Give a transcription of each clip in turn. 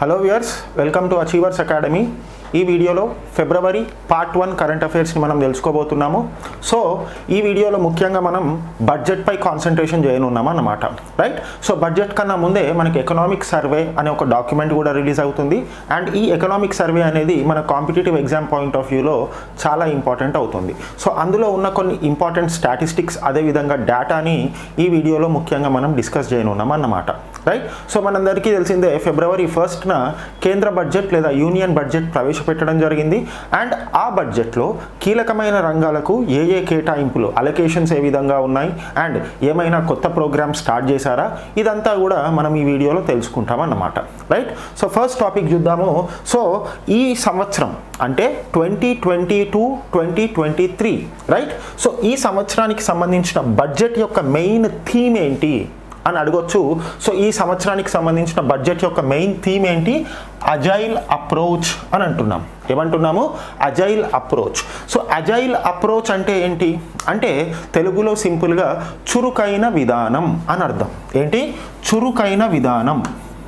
Hello viewers welcome to achievers academy ఈ వీడియోలో February part one current అఫైర్స్ని మనం తెలుసుకోబోతున్నాము సో ఈ వీడియోలో ముఖ్యంగా మనం బడ్జెట్పై కాన్సన్ట్రేషన్ చేయనున్నాం అన్నమాట రైట్ సో బడ్జెట్ కన్నా ముందే మనకి ఎకనామిక్ సర్వే అనే ఒక డాక్యుమెంట్ కూడా రిలీజ్ అవుతుంది అండ్ ఈ ఎకనామిక్ సర్వే అనేది మన కాంపిటేటివ్ ఎగ్జామ్ పాయింట్ ఆఫ్ వ్యూలో చాలా ఇంపార్టెంట్ అవుతుంది సో అందులో ఉన్న కొన్ని ఇంపార్టెంట్ స్టాటిస్టిక్స్ అదేవిధంగా డేటాని ఈ వీడియోలో ముఖ్యంగా మనం డిస్కస్ చేయనున్నాం అన్నమాట రైట్ సో మనందరికీ తెలిసిందే ఫిబ్రవరి ఫస్ట్న కేంద్ర బడ్జెట్ లేదా యూనియన్ బడ్జెట్ ప్రవేశపెట్టడం జరిగింది అండ్ ఆ బడ్జెట్లో కీలకమైన రంగాలకు ఏ ఏ కేటాయింపులు అలొకేషన్స్ ఏ విధంగా ఉన్నాయి అండ్ ఏమైనా కొత్త ప్రోగ్రామ్ స్టార్ట్ చేశారా ఇదంతా కూడా మనం ఈ వీడియోలో తెలుసుకుంటాం అన్నమాట రైట్ సో ఫస్ట్ టాపిక్ చూద్దాము సో ఈ సంవత్సరం అంటే twenty twenty two twenty twenty three right so ఈ సంవత్సరానికి సంబంధించిన బడ్జెట్ యొక్క మెయిన్ థీమ్ ఏంటి అని అడగొచ్చు సో ఈ సంవత్సరానికి సంబంధించిన బడ్జెట్ యొక్క మెయిన్ థీమ్ ఏంటి అజైల్ అప్రోచ్ అని అంటున్నాం ఏమంటున్నాము agile approach so agile approach అంటే ఏంటి అంటే తెలుగులో సింపుల్గా చురుకైన విధానం అని అర్థం ఏంటి చురుకైన విధానం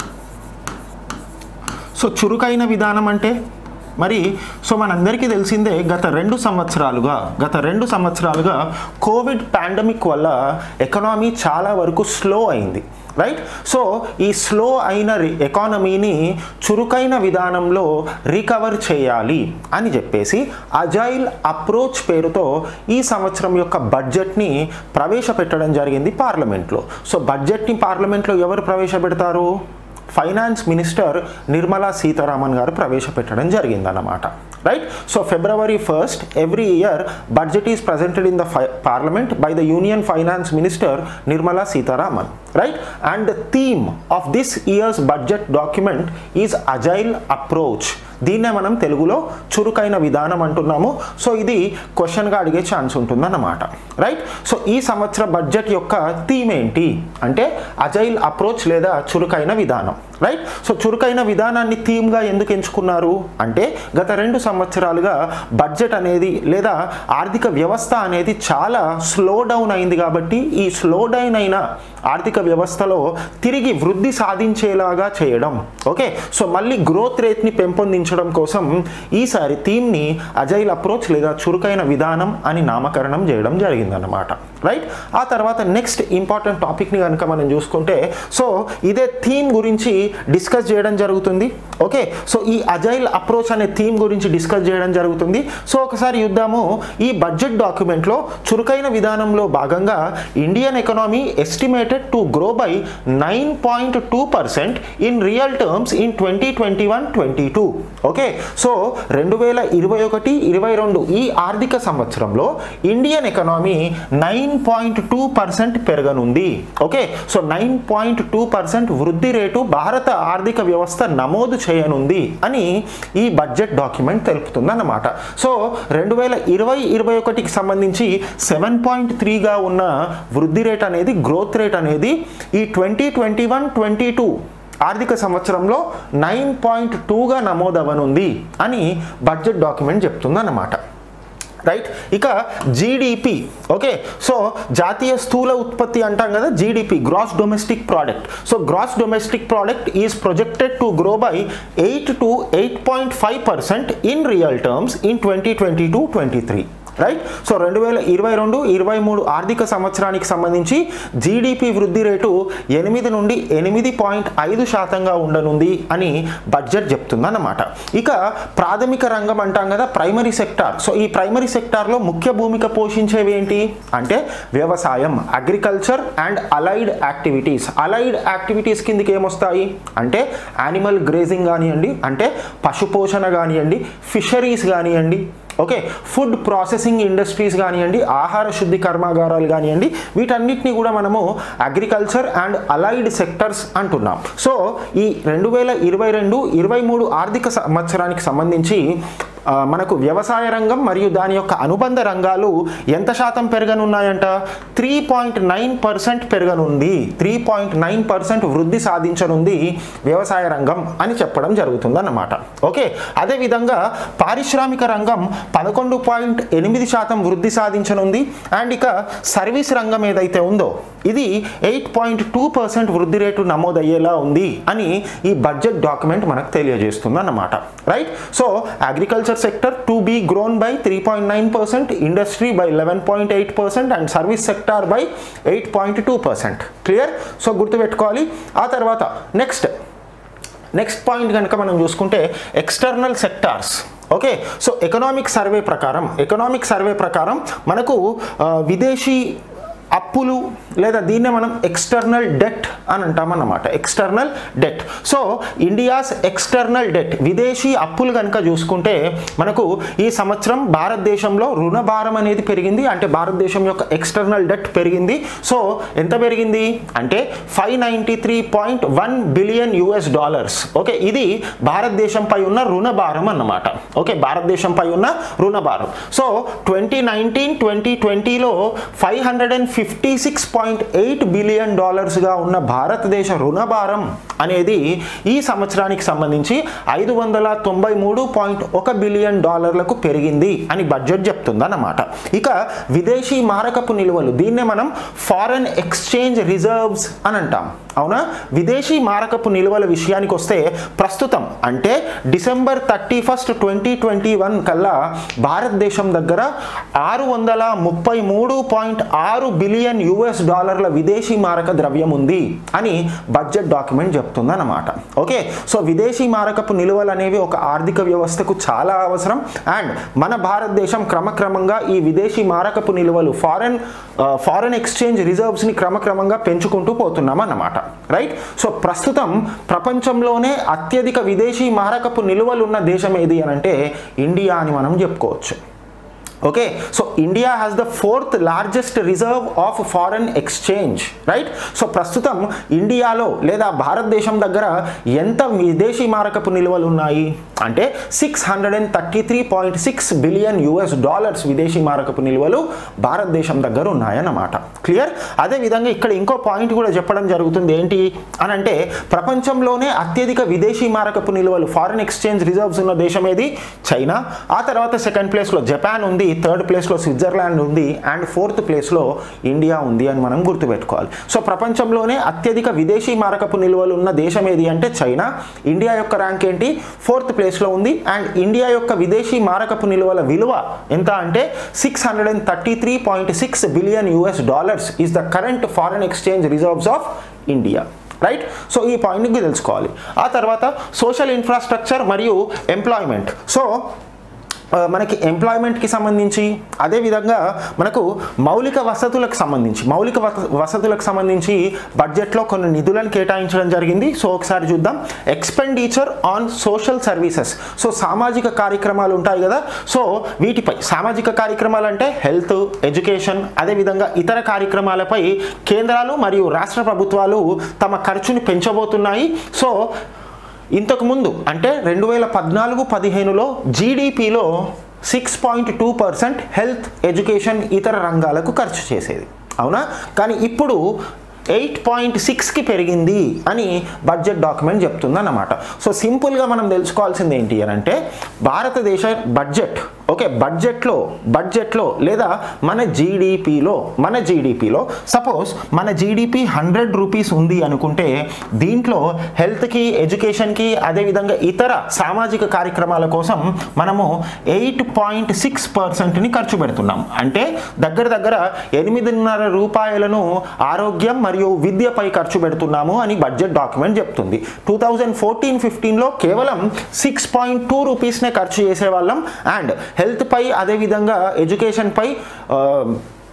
సో చురుకైన విధానం అంటే మరి సో మనందరికీ తెలిసిందే గత రెండు సంవత్సరాలుగా గత రెండు సంవత్సరాలుగా కోవిడ్ పాండమిక్ వల్ల ఎకనామీ చాలా వరకు స్లో అయింది రైట్ సో ఈ స్లో అయిన ఎకానమీని చురుకైన విధానంలో రికవర్ చేయాలి అని చెప్పేసి అజైల్ అప్రోచ్ పేరుతో ఈ సంవత్సరం యొక్క బడ్జెట్ని ప్రవేశపెట్టడం జరిగింది పార్లమెంట్లో సో బడ్జెట్ని పార్లమెంట్లో ఎవరు ప్రవేశపెడతారు ఫైనాన్స్ మినిస్టర్ నిర్మలా సీతారామన్ గారు ప్రవేశపెట్టడం జరిగిందన్నమాట right so February first every year budget is presented in the parliament by the union finance minister Nirmala Sitharaman right and the theme of this year's budget document is agile approach దీన్నే మనం తెలుగులో చురుకైన విధానం అంటున్నాము so ఇది క్వశ్చన్గా అడిగే ఛాన్స్ ఉంటుందన్నమాట right so ఈ సంవత్సర బడ్జెట్ యొక్క థీమ్ ఏంటి అంటే అజైల్ అప్రోచ్ లేదా చురుకైన విధానం రైట్ సో చురుకైన విధానాన్ని థీమ్గా ఎందుకు ఎంచుకున్నారు అంటే గత రెండు సంవత్సరాలుగా బడ్జెట్ అనేది లేదా ఆర్థిక వ్యవస్థ అనేది చాలా స్లో డౌన్ అయింది కాబట్టి ఈ స్లో డౌన్ అయిన ఆర్థిక వ్యవస్థలో తిరిగి వృద్ధి సాధించేలాగా చేయడం ఓకే సో మళ్ళీ గ్రోత్ రేట్ని పెంపొందించడం కోసం ఈసారి థీమ్ని అజైల్ అప్రోచ్ లేదా చురుకైన విధానం అని నామకరణం చేయడం జరిగిందన్నమాట రైట్ ఆ తర్వాత నెక్స్ట్ ఇంపార్టెంట్ టాపిక్ని కనుక మనం చూసుకుంటే సో ఇదే థీమ్ గురించి డిస్కస్ చేయడం జరుగుతుంది ఓకే సో ఈ అజైల్ అప్రోచ్ అనే థీమ్ గురించి డిస్కస్ చేయడం జరుగుతుంది సో ఒకసారి చూద్దాము ఈ బడ్జెట్ డాక్యుమెంట్లో చురుకైన విధానంలో భాగంగా Indian economy estimated to grow by nine point two percent in real terms in twenty twenty one twenty two okay so రెండు వేల ఇరవై ఒకటి ఇరవై రెండు ఈ ఆర్థిక సంవత్సరంలో Indian economy nine point two percent పెరగనుంది okay so nine point two percent వృద్ధి రేటు భారత ఆర్థిక వ్యవస్థ నమోదు చేయనుంది అని ఈ బడ్జెట్ డాక్యుమెంట్ తెలుపుతుంది అన్నమాట సో రెండు వేల ఇరవై ఇరవై ఒకటికి సంబంధించి సెవెన్ పాయింట్ త్రీగా ఉన్న వృద్ధి రేట్ అనేది గ్రోత్ రేట్ అనేది ఈ twenty twenty one twenty two ఆర్థిక సంవత్సరంలో నైన్ పాయింట్ టూగా నమోదవనుంది అని బడ్జెట్ డాక్యుమెంట్ చెప్తుందన్నమాట రైట్ ఇక జీడిపి ఓకే సో జాతీయ స్థూల ఉత్పత్తి అంటాం కదా GDP gross domestic product so gross domestic product is projected to grow by eight to eight point five percent in real terms in twenty twenty two twenty three right so రెండు వేల ఇరవై రెండు ఇరవై మూడు ఆర్థిక సంవత్సరానికి సంబంధించి జీడిపి వృద్ధి రేటు ఎనిమిది నుండి ఎనిమిది పాయింట్ ఐదు శాతంగా ఉండనుంది అని బడ్జెట్ చెప్తుందన్నమాట ఇక ప్రాథమిక రంగం అంటాం కదా ప్రైమరీ సెక్టార్ సో ఈ ప్రైమరీ సెక్టార్లో ముఖ్య భూమిక పోషించేవి ఏంటి అంటే వ్యవసాయం agriculture and allied activities allied activities కిందకి ఏమొస్తాయి అంటే యానిమల్ గ్రేజింగ్ కానివ్వండి అంటే పశుపోషణ కానివ్వండి ఫిషరీస్ కానివ్వండి ఓకే ఫుడ్ ప్రాసెసింగ్ ఇండస్ట్రీస్ కానివ్వండి ఆహార శుద్ధి కర్మాగారాలు కానివ్వండి వీటన్నిటిని కూడా మనము అగ్రికల్చర్ అండ్ అలైడ్ సెక్టర్స్ అంటున్నాం సో ఈ రెండు వేల ఇరవై రెండు ఇరవై మూడు ఆర్థిక సంవత్సరానికి సంబంధించి ఆ, మనకు వ్యవసాయ రంగం మరియు దాని యొక్క అనుబంధ రంగాలు ఎంత శాతం పెరగనున్నాయంట త్రీ పాయింట్ నైన్ పర్సెంట్ పెరగనుంది త్రీ పాయింట్ నైన్ పర్సెంట్ వృద్ధి సాధించనుంది వ్యవసాయ రంగం అని చెప్పడం జరుగుతుంది అన్నమాట ఓకే అదేవిధంగా పారిశ్రామిక రంగం పదకొండు పాయింట్ ఎనిమిది శాతం వృద్ధి సాధించనుంది అండ్ ఇక సర్వీస్ రంగం ఏదైతే ఉందో ఇది ఎయిట్ పాయింట్ టూ పర్సెంట్ వృద్ధి రేటు నమోదయ్యేలా ఉంది అని ఈ బడ్జెట్ డాక్యుమెంట్ మనకు తెలియజేస్తుంది అన్నమాట right so agriculture sector to be grown by three point nine percent industry by eleven point eight percent and service sector by eight point two percent clear so గుర్తుపెట్టుకోవాలి ఆ తర్వాత నెక్స్ట్ నెక్స్ట్ పాయింట్ కనుక మనం చూసుకుంటే external sectors okay so economic survey ప్రకారం economic survey ప్రకారం మనకు ఆ, విదేశీ అప్పులు లేదా దీన్నే మనం ఎక్స్టర్నల్ డెట్ అని అంటామన్నమాట external debt so India's external debt విదేశీ అప్పులు కనుక చూసుకుంటే మనకు ఈ సంవత్సరం భారతదేశంలో రుణ భారం అనేది పెరిగింది అంటే భారతదేశం యొక్క ఎక్స్టర్నల్ డెట్ పెరిగింది సో ఎంత పెరిగింది అంటే five ninety three point one billion US dollars okay ఇది భారతదేశంపై ఉన్న రుణ భారం అన్నమాట ఓకే భారతదేశంపై ఉన్న రుణ భారం సో ట్వంటీ నైన్టీన్ ట్వంటీ ట్వంటీలో five hundred and fifty six point eight billion డాలర్స్గా ఉన్న భారతదేశ రుణ భారం అనేది ఈ సంవత్సరానికి సంబంధించి ఐదు వందల తొంభై మూడు పాయింట్ ఒక బిలియన్ డాలర్లకు పెరిగింది అని బడ్జెట్ చెప్తుందన్నమాట ఇక విదేశీ మారకపు నిల్వలు దీన్నే మనం ఫారెన్ ఎక్స్చేంజ్ రిజర్వ్స్ అని అంటాం అవునా విదేశీ మారకపు నిల్వల విషయానికి వస్తే ప్రస్తుతం అంటే December thirty first twenty twenty one కల్లా భారతదేశం దగ్గర ఆరు వందల ముప్పై మూడు పాయింట్ ఆరు బిలియన్ యుఎస్ డాలర్ల విదేశీ మారక ద్రవ్యం ఉంది అని బడ్జెట్ డాక్యుమెంట్ చెప్తుందన్నమాట ఓకే సో విదేశీ మారకపు నిల్వలు అనేవి ఒక ఆర్థిక వ్యవస్థకు చాలా అవసరం అండ్ మన భారతదేశం క్రమక్రమంగా ఈ విదేశీ మారకపు నిల్వలు ఫారెన్ ఫారెన్ ఎక్స్చేంజ్ రిజర్వ్స్ని క్రమక్రమంగా పెంచుకుంటూ పోతున్నాం అన్నమాట రైట్ సో ప్రస్తుతం ప్రపంచంలోనే అత్యధిక విదేశీ మారకపు నిల్వలు ఉన్న దేశం ఏది అని అంటే ఇండియా అని మనం చెప్పుకోవచ్చు okay so India has the fourth largest reserve of foreign exchange right so ప్రస్తుతం ఇండియాలో లేదా భారతదేశం దగ్గర ఎంత విదేశీ మారకపు నిల్వలు ఉన్నాయి అంటే six hundred and thirty three point six billion US dollars విదేశీ మారకపు నిల్వలు భారతదేశం దగ్గర ఉన్నాయన్నమాట క్లియర్ అదేవిధంగా ఇక్కడ ఇంకో పాయింట్ కూడా చెప్పడం జరుగుతుంది ఏంటి అని అంటే ప్రపంచంలోనే అత్యధిక విదేశీ మారకపు నిల్వలు ఫారెన్ ఎక్స్చేంజ్ రిజర్వ్స్ ఉన్న దేశం ఏది చైనా ఆ తర్వాత సెకండ్ ప్లేస్లో జపాన్ ఉంది థర్డ్ ప్లేస్లో స్విట్జర్లాండ్ ఉంది అండ్ ఫోర్త్ ప్లేస్లో ఇండియా ఉంది అని మనం గుర్తుపెట్టుకోవాలి సో ప్రపంచంలోనే అత్యధిక విదేశీ మారకపు నిల్వలు ఉన్న దేశం ఏది అంటే చైనా ఇండియా యొక్క ర్యాంక్ ఏంటి ఫోర్త్ ప్లేస్లో ఉంది అండ్ ఇండియా యొక్క విదేశీ మారకపు నిల్వల విలువ ఎంత అంటే six hundred and thirty three point six billion US dollars is the current foreign exchange reserves of India right so ఈ పాయింట్కి తెలుసుకోవాలి ఆ తర్వాత సోషల్ ఇన్ఫ్రాస్ట్రక్చర్ మరియు ఎంప్లాయ్మెంట్ సో ఆ, మనకి ఎంప్లాయ్మెంట్కి సంబంధించి అదేవిధంగా మనకు మౌలిక వసతులకు సంబంధించి మౌలిక వస- వసతులకు సంబంధించి బడ్జెట్లో కొన్ని నిధులను కేటాయించడం జరిగింది సో ఒకసారి చూద్దాం expenditure on social services so సామాజిక కార్యక్రమాలు ఉంటాయి కదా సో వీటిపై సామాజిక కార్యక్రమాలు అంటే హెల్త్ ఎడ్యుకేషన్ అదేవిధంగా ఇతర కార్యక్రమాలపై కేంద్రాలు మరియు రాష్ట్ర ప్రభుత్వాలు తమ ఖర్చుని పెంచబోతున్నాయి సో ఇంతకు ముందు అంటే రెండు వేల పద్నాలుగు పదిహేనులో జీడిపిలో six point two percent health education ఇతర రంగాలకు ఖర్చు చేసేది అవునా కానీ ఇప్పుడు ఎయిట్ పాయింట్ సిక్స్కి పెరిగింది అని బడ్జెట్ డాక్యుమెంట్ చెప్తుందన్నమాట సో సింపుల్గా మనం తెలుసుకోవాల్సింది ఏంటి అని అంటే భారతదేశ బడ్జెట్ ఓకే బడ్జెట్లో బడ్జెట్లో లేదా మన జీడిపిలో మన జీడిపిలో సపోజ్ మన జీడిపి హండ్రెడ్ రూపీస్ ఉంది అనుకుంటే దీంట్లో హెల్త్కి ఎడ్యుకేషన్కి అదేవిధంగా ఇతర సామాజిక కార్యక్రమాల కోసం మనము ఎయిట్ పాయింట్ సిక్స్ పర్సెంట్ని ఖర్చు పెడుతున్నాం అంటే దగ్గర దగ్గర ఎనిమిదిన్నర రూపాయలను ఆరోగ్యం మరియు విద్యపై ఖర్చు పెడుతున్నాము అని బడ్జెట్ డాక్యుమెంట్ చెప్తుంది టూ థౌజండ్ ఫోర్టీన్ ఫిఫ్టీన్లో కేవలం సిక్స్ పాయింట్ టూ రూపీస్నే ఖర్చు చేసేవాళ్ళం అండ్ హెల్త్పై అదేవిధంగా ఎడ్యుకేషన్పై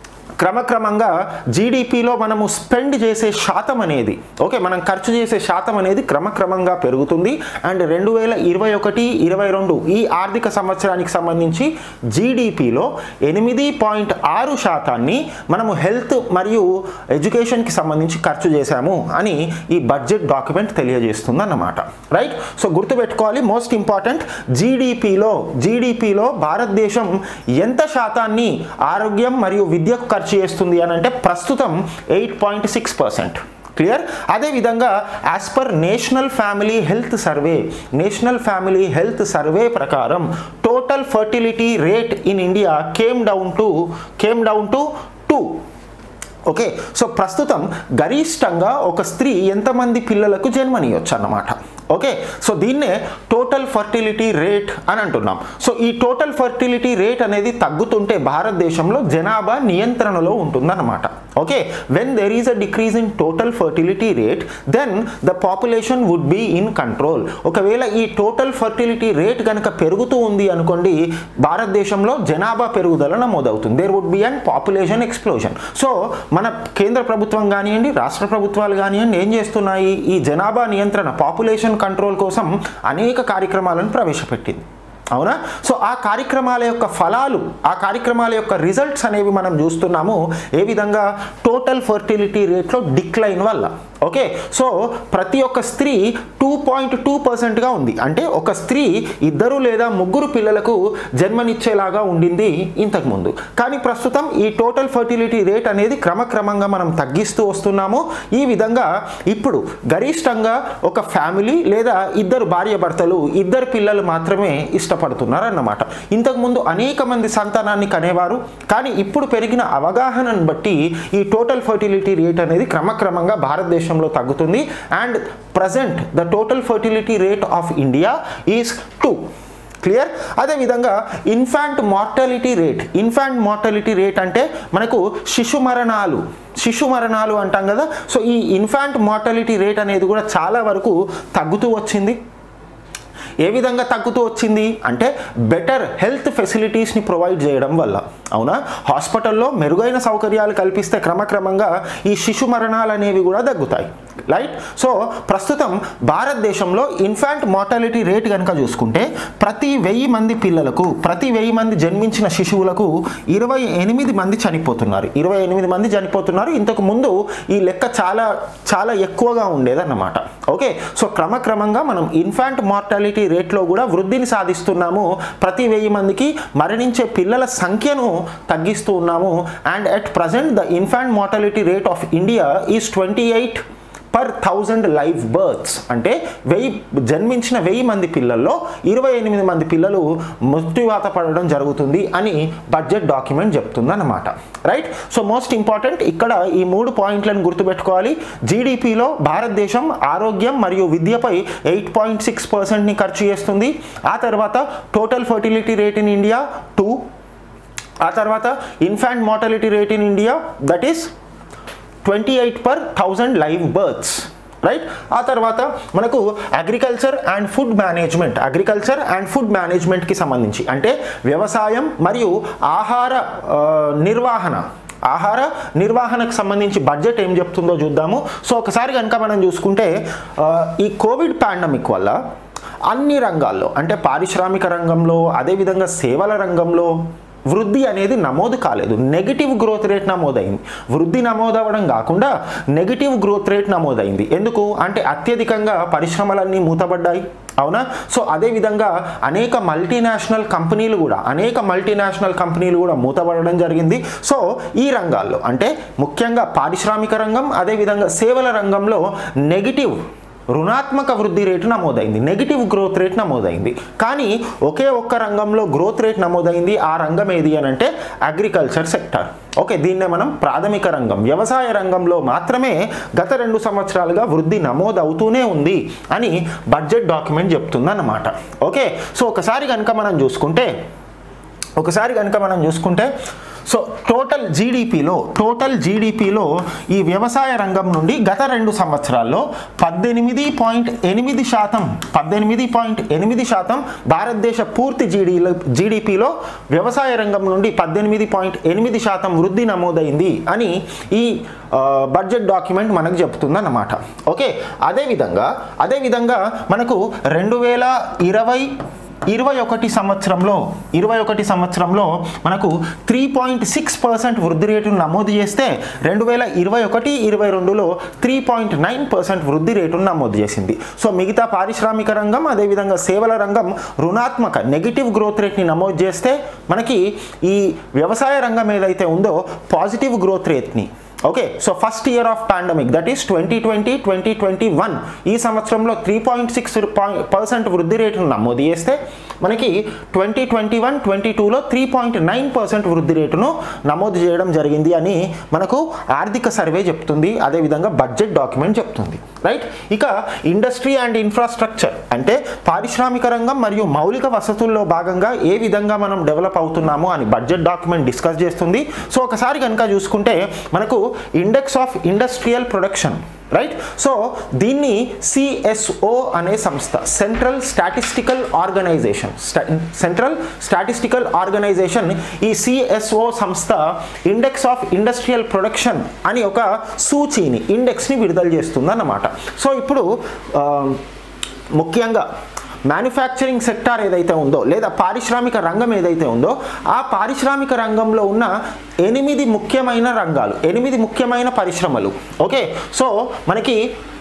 క్రమక్రమంగా జీడిపిలో మనము స్పెండ్ చేసే శాతం అనేది ఓకే మనం ఖర్చు చేసే శాతం అనేది క్రమక్రమంగా పెరుగుతుంది అండ్ రెండు వేల ఇరవై ఒకటి ఇరవై రెండు ఈ ఆర్థిక సంవత్సరానికి సంబంధించి జీడిపిలో ఎనిమిది పాయింట్ ఆరు శాతాన్ని మనము హెల్త్ మరియు ఎడ్యుకేషన్కి సంబంధించి ఖర్చు చేశాము అని ఈ బడ్జెట్ డాక్యుమెంట్ తెలియజేస్తుంది అన్నమాట రైట్ సో గుర్తుపెట్టుకోవాలి మోస్ట్ ఇంపార్టెంట్ జీడిపిలో జీడిపిలో భారతదేశం ఎంత శాతాన్ని ఆరోగ్యం మరియు విద్యకు ఖర్చు చేస్తుంది అని అంటే ప్రస్తుతం eight point six percent clear అదేవిధంగా as per national family health survey national family health survey ప్రకారం total fertility rate in India came down to came down to two okay so ప్రస్తుతం గరిష్టంగా ఒక స్త్రీ ఎంతమంది పిల్లలకు జన్మనియొచ్చు అన్నమాట ఓకే సో దీన్నే టోటల్ ఫర్టిలిటీ రేట్ అని అంటున్నాం సో ఈ టోటల్ ఫర్టిలిటీ రేట్ అనేది తగ్గుతుంటే భారతదేశంలో జనాభా నియంత్రణలో ఉంటుందన్నమాట okay when there is a decrease in total fertility rate then the population would be in control ఒకవేళ ఈ టోటల్ ఫర్టిలిటీ రేట్ కనుక పెరుగుతూ ఉంది అనుకోండి భారతదేశంలో జనాభా పెరుగుదల నమోదవుతుంది there would be and population explosion so మన కేంద్ర ప్రభుత్వం కానివ్వండి రాష్ట్ర ప్రభుత్వాలు కానివ్వండి ఏం చేస్తున్నాయి ఈ జనాభా నియంత్రణ పాపులేషన్ కంట్రోల్ కోసం అనేక కార్యక్రమాలను ప్రవేశపెట్టింది అవునా సో ఆ కార్యక్రమాల యొక్క ఫలాలు ఆ కార్యక్రమాల యొక్క రిజల్ట్స్ అనేవి మనం చూస్తున్నాము ఏ విధంగా టోటల్ ఫర్టిలిటీ రేట్లో డిక్లైన్ వల్ల ఓకే సో ప్రతి ఒక్క స్త్రీ టూ పాయింట్ టూ పర్సెంట్గా ఉంది అంటే ఒక స్త్రీ ఇద్దరు లేదా ముగ్గురు పిల్లలకు జన్మనిచ్చేలాగా ఉండింది ఇంతకుముందు కానీ ప్రస్తుతం ఈ టోటల్ ఫర్టిలిటీ రేట్ అనేది క్రమక్రమంగా మనం తగ్గిస్తూ వస్తున్నాము ఈ విధంగా ఇప్పుడు గరిష్టంగా ఒక ఫ్యామిలీ లేదా ఇద్దరు భార్య భర్తలు ఇద్దరు పిల్లలు మాత్రమే ఇష్టపడుతున్నారు అన్నమాట ఇంతకుముందు అనేక మంది సంతానాన్ని కనేవారు కానీ ఇప్పుడు పెరిగిన అవగాహనను బట్టి ఈ టోటల్ ఫర్టిలిటీ రేట్ అనేది క్రమక్రమంగా భారతదేశంలో తగ్గుతుంది and present the total fertility rate of India is two clear అదేవిధంగా infant mortality rate infant mortality rate అంటే మనకు శిశు మరణాలు శిశు మరణాలు అంటాం కదా సో ఈ ఇన్ఫాంట్ మార్టాలిటీ రేట్ అనేది కూడా చాలా వరకు తగ్గుతూ వచ్చింది ఏ విధంగా తగ్గుతూ వచ్చింది అంటే బెటర్ హెల్త్ ఫెసిలిటీస్ని ప్రొవైడ్ చేయడం వల్ల అవునా హాస్పిటల్లో మెరుగైన సౌకర్యాలు కల్పిస్తే క్రమక్రమంగా ఈ శిశు మరణాలు అనేవి కూడా తగ్గుతాయి రైట్ సో ప్రస్తుతం భారతదేశంలో ఇన్ఫాంట్ మార్టాలిటీ రేట్ కనుక చూసుకుంటే ప్రతి వెయ్యి మంది పిల్లలకు ప్రతి వెయ్యి మంది జన్మించిన శిశువులకు ఇరవై ఎనిమిది మంది చనిపోతున్నారు ఇరవై ఎనిమిది మంది చనిపోతున్నారు ఇంతకు ముందు ఈ లెక్క చాలా చాలా ఎక్కువగా ఉండేదన్నమాట ఓకే సో క్రమక్రమంగా మనం ఇన్ఫాంట్ మార్టాలిటీ రేట్లో కూడా వృద్ధిని సాధిస్తున్నాము ప్రతి వెయ్యి మందికి మరణించే పిల్లల సంఖ్యను తగ్గిస్తూ ఉన్నాము and at present the infant mortality rate of India is twenty eight per thousand live births అంటే వెయ్యి జన్మించిన వెయ్యి మంది పిల్లల్లో ఇరవై ఎనిమిది మంది పిల్లలు మృత్యువాత పడడం జరుగుతుంది అని బడ్జెట్ డాక్యుమెంట్ చెప్తుంది అన్నమాట రైట్ సో మోస్ట్ ఇంపార్టెంట్ ఇక్కడ ఈ మూడు పాయింట్లను గుర్తుపెట్టుకోవాలి జీడిపిలో భారతదేశం ఆరోగ్యం మరియు విద్యపై ఎయిట్ పాయింట్ సిక్స్ పర్సెంట్ని ఖర్చు చేస్తుంది ఆ తర్వాత total fertility rate in India two ఆ తర్వాత infant mortality rate in India that is twenty eight per thousand live births right ఆ తర్వాత మనకు agriculture and food management agriculture and food మేనేజ్మెంట్కి సంబంధించి అంటే వ్యవసాయం మరియు ఆహార ఆ, నిర్వహణ ఆహార నిర్వహణకు సంబంధించి బడ్జెట్ ఏం చెప్తుందో చూద్దాము సో ఒకసారి కనుక మనం చూసుకుంటే ఆ, ఈ కోవిడ్ పాండమిక్ వల్ల అన్ని రంగాల్లో అంటే పారిశ్రామిక రంగంలో అదేవిధంగా సేవల రంగంలో వృద్ధి అనేది నమోదు కాలేదు నెగిటివ్ గ్రోత్ రేట్ నమోదైంది వృద్ధి నమోదవడం కాకుండా నెగిటివ్ గ్రోత్ రేట్ నమోదైంది ఎందుకు అంటే అత్యధికంగా పరిశ్రమలన్నీ మూతబడ్డాయి అవునా సో అదేవిధంగా అనేక మల్టీనేషనల్ కంపెనీలు కూడా అనేక మల్టీనేషనల్ కంపెనీలు కూడా మూతపడడం జరిగింది సో ఈ రంగాల్లో అంటే ముఖ్యంగా పారిశ్రామిక రంగం అదేవిధంగా సేవల రంగంలో నెగిటివ్ రుణాత్మక వృద్ధి రేటు నమోదైంది నెగిటివ్ గ్రోత్ రేట్ నమోదైంది కానీ ఒకే ఒక్క రంగంలో గ్రోత్ రేట్ నమోదైంది ఆ రంగం ఏది అని అంటే అగ్రికల్చర్ సెక్టర్ ఓకే దీన్నే మనం ప్రాథమిక రంగం వ్యవసాయ రంగంలో మాత్రమే గత రెండు సంవత్సరాలుగా వృద్ధి నమోదవుతూనే ఉంది అని బడ్జెట్ డాక్యుమెంట్ చెప్తుందన్నమాట ఓకే సో ఒకసారి కనుక మనం చూసుకుంటే ఒకసారి కనుక మనం చూసుకుంటే సో టోటల్ జీడిపిలో టోటల్ జీడిపిలో ఈ వ్యవసాయ రంగం నుండి గత రెండు సంవత్సరాల్లో పద్దెనిమిది పాయింట్ ఎనిమిది శాతం పద్దెనిమిది పాయింట్ ఎనిమిది శాతం భారతదేశ పూర్తి జీడీ జీడిపిలో వ్యవసాయ రంగం నుండి పద్దెనిమిది పాయింట్ ఎనిమిది శాతం వృద్ధి నమోదైంది అని ఈ ఆ, బడ్జెట్ డాక్యుమెంట్ మనకు చెప్తుందన్నమాట ఓకే అదేవిధంగా అదేవిధంగా మనకు రెండు వేల ఇరవై ఇరవై ఒకటి సంవత్సరంలో ఇరవై ఒకటి సంవత్సరంలో మనకు త్రీ పాయింట్ సిక్స్ పర్సెంట్ వృద్ధి రేటును నమోదు చేస్తే రెండు వేల ఇరవై ఒకటి ఇరవై రెండులో త్రీ పాయింట్ నైన్ పర్సెంట్ వృద్ధి రేటును నమోదు చేసింది సో మిగతా పారిశ్రామిక రంగం అదేవిధంగా సేవల రంగం రుణాత్మక నెగిటివ్ గ్రోత్ రేట్ని నమోదు చేస్తే మనకి ఈ వ్యవసాయ రంగం ఏదైతే ఉందో పాజిటివ్ గ్రోత్ రేట్ని okay so first year of pandemic that is twenty twenty twenty twenty one ఈ సంవత్సరంలో త్రీ పాయింట్ సిక్స్ పర్సెంట్ వృద్ధి రేటును నమోదు చేస్తే మనకి ట్వంటీ ట్వంటీ వన్ ట్వంటీ టూలో త్రీ పాయింట్ నైన్ పర్సెంట్ వృద్ధి రేటును నమోదు చేయడం జరిగింది అని మనకు ఆర్థిక సర్వే చెప్తుంది అదేవిధంగా బడ్జెట్ డాక్యుమెంట్ చెప్తుంది రైట్ ఇక ఇండస్ట్రీ అండ్ ఇన్ఫ్రాస్ట్రక్చర్ అంటే పారిశ్రామిక రంగం మరియు మౌలిక వసతుల్లో భాగంగా ఏ విధంగా మనం డెవలప్ అవుతున్నాము అని బడ్జెట్ డాక్యుమెంట్ డిస్కస్ చేస్తుంది సో ఒకసారి కనుక చూసుకుంటే మనకు index of industrial production right so దీన్ని సిఎస్ఓ అనే సంస్థ central statistical organisation central statistical organisation ఈ సిఎస్ఓ సంస్థ ఇండెక్స్ ఆఫ్ ఇండస్ట్రియల్ ప్రొడక్షన్ అని ఒక సూచీని ఇండెక్స్ని విడుదల చేస్తుంది అన్నమాట సో ఇప్పుడు ఆ, ముఖ్యంగా మ్యానుఫ్యాక్చరింగ్ సెక్టార్ ఏదైతే ఉందో లేదా పారిశ్రామిక రంగం ఏదైతే ఉందో ఆ పారిశ్రామిక రంగంలో ఉన్న ఎనిమిది ముఖ్యమైన రంగాలు ఎనిమిది ముఖ్యమైన పరిశ్రమలు ఓకే సో మనకి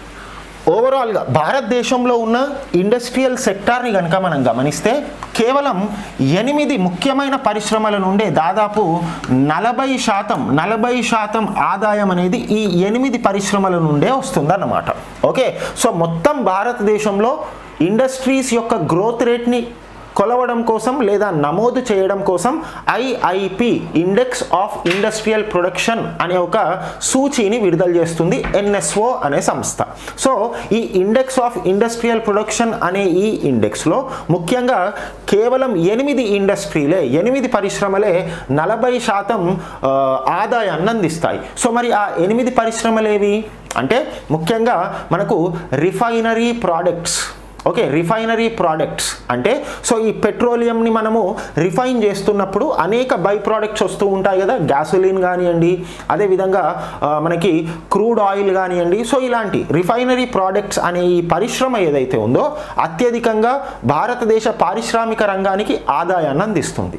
ఓవరాల్గా భారతదేశంలో ఉన్న ఇండస్ట్రియల్ సెక్టార్ని కనుక మనం గమనిస్తే కేవలం ఎనిమిది ముఖ్యమైన పరిశ్రమల నుండే దాదాపు నలభై శాతం నలభై శాతం ఆదాయం అనేది ఈ ఎనిమిది పరిశ్రమల నుండే వస్తుందన్నమాట ఓకే సో మొత్తం భారతదేశంలో ఇండస్ట్రీస్ యొక్క గ్రోత్ రేట్ని కొలవడం కోసం లేదా నమోదు చేయడం కోసం IIP index of industrial production అనే ఒక సూచీని విడుదల చేస్తుంది ఎన్ఎస్ఓ అనే సంస్థ సో ఈ ఇండెక్స్ ఆఫ్ ఇండస్ట్రియల్ ప్రొడక్షన్ అనే ఈ ఇండెక్స్లో ముఖ్యంగా కేవలం ఎనిమిది ఇండస్ట్రీలే ఎనిమిది పరిశ్రమలే నలభై శాతం ఆ, ఆదాయాన్ని అందిస్తాయి సో మరి ఆ ఎనిమిది పరిశ్రమలేవి అంటే ముఖ్యంగా మనకు refinery products okay refinery products అంటే సో ఈ పెట్రోలియంని మనము రిఫైన్ చేస్తున్నప్పుడు అనేక బై ప్రోడక్ట్స్ వస్తూ ఉంటాయి కదా గ్యాసోలిన్ కానివ్వండి అదేవిధంగా ఆ, మనకి క్రూడ్ ఆయిల్ కానివ్వండి సో ఇలాంటి రిఫైనరీ ప్రోడక్ట్స్ అనే ఈ పరిశ్రమ ఏదైతే ఉందో అత్యధికంగా భారతదేశ పారిశ్రామిక రంగానికి ఆదాయాన్ని అందిస్తుంది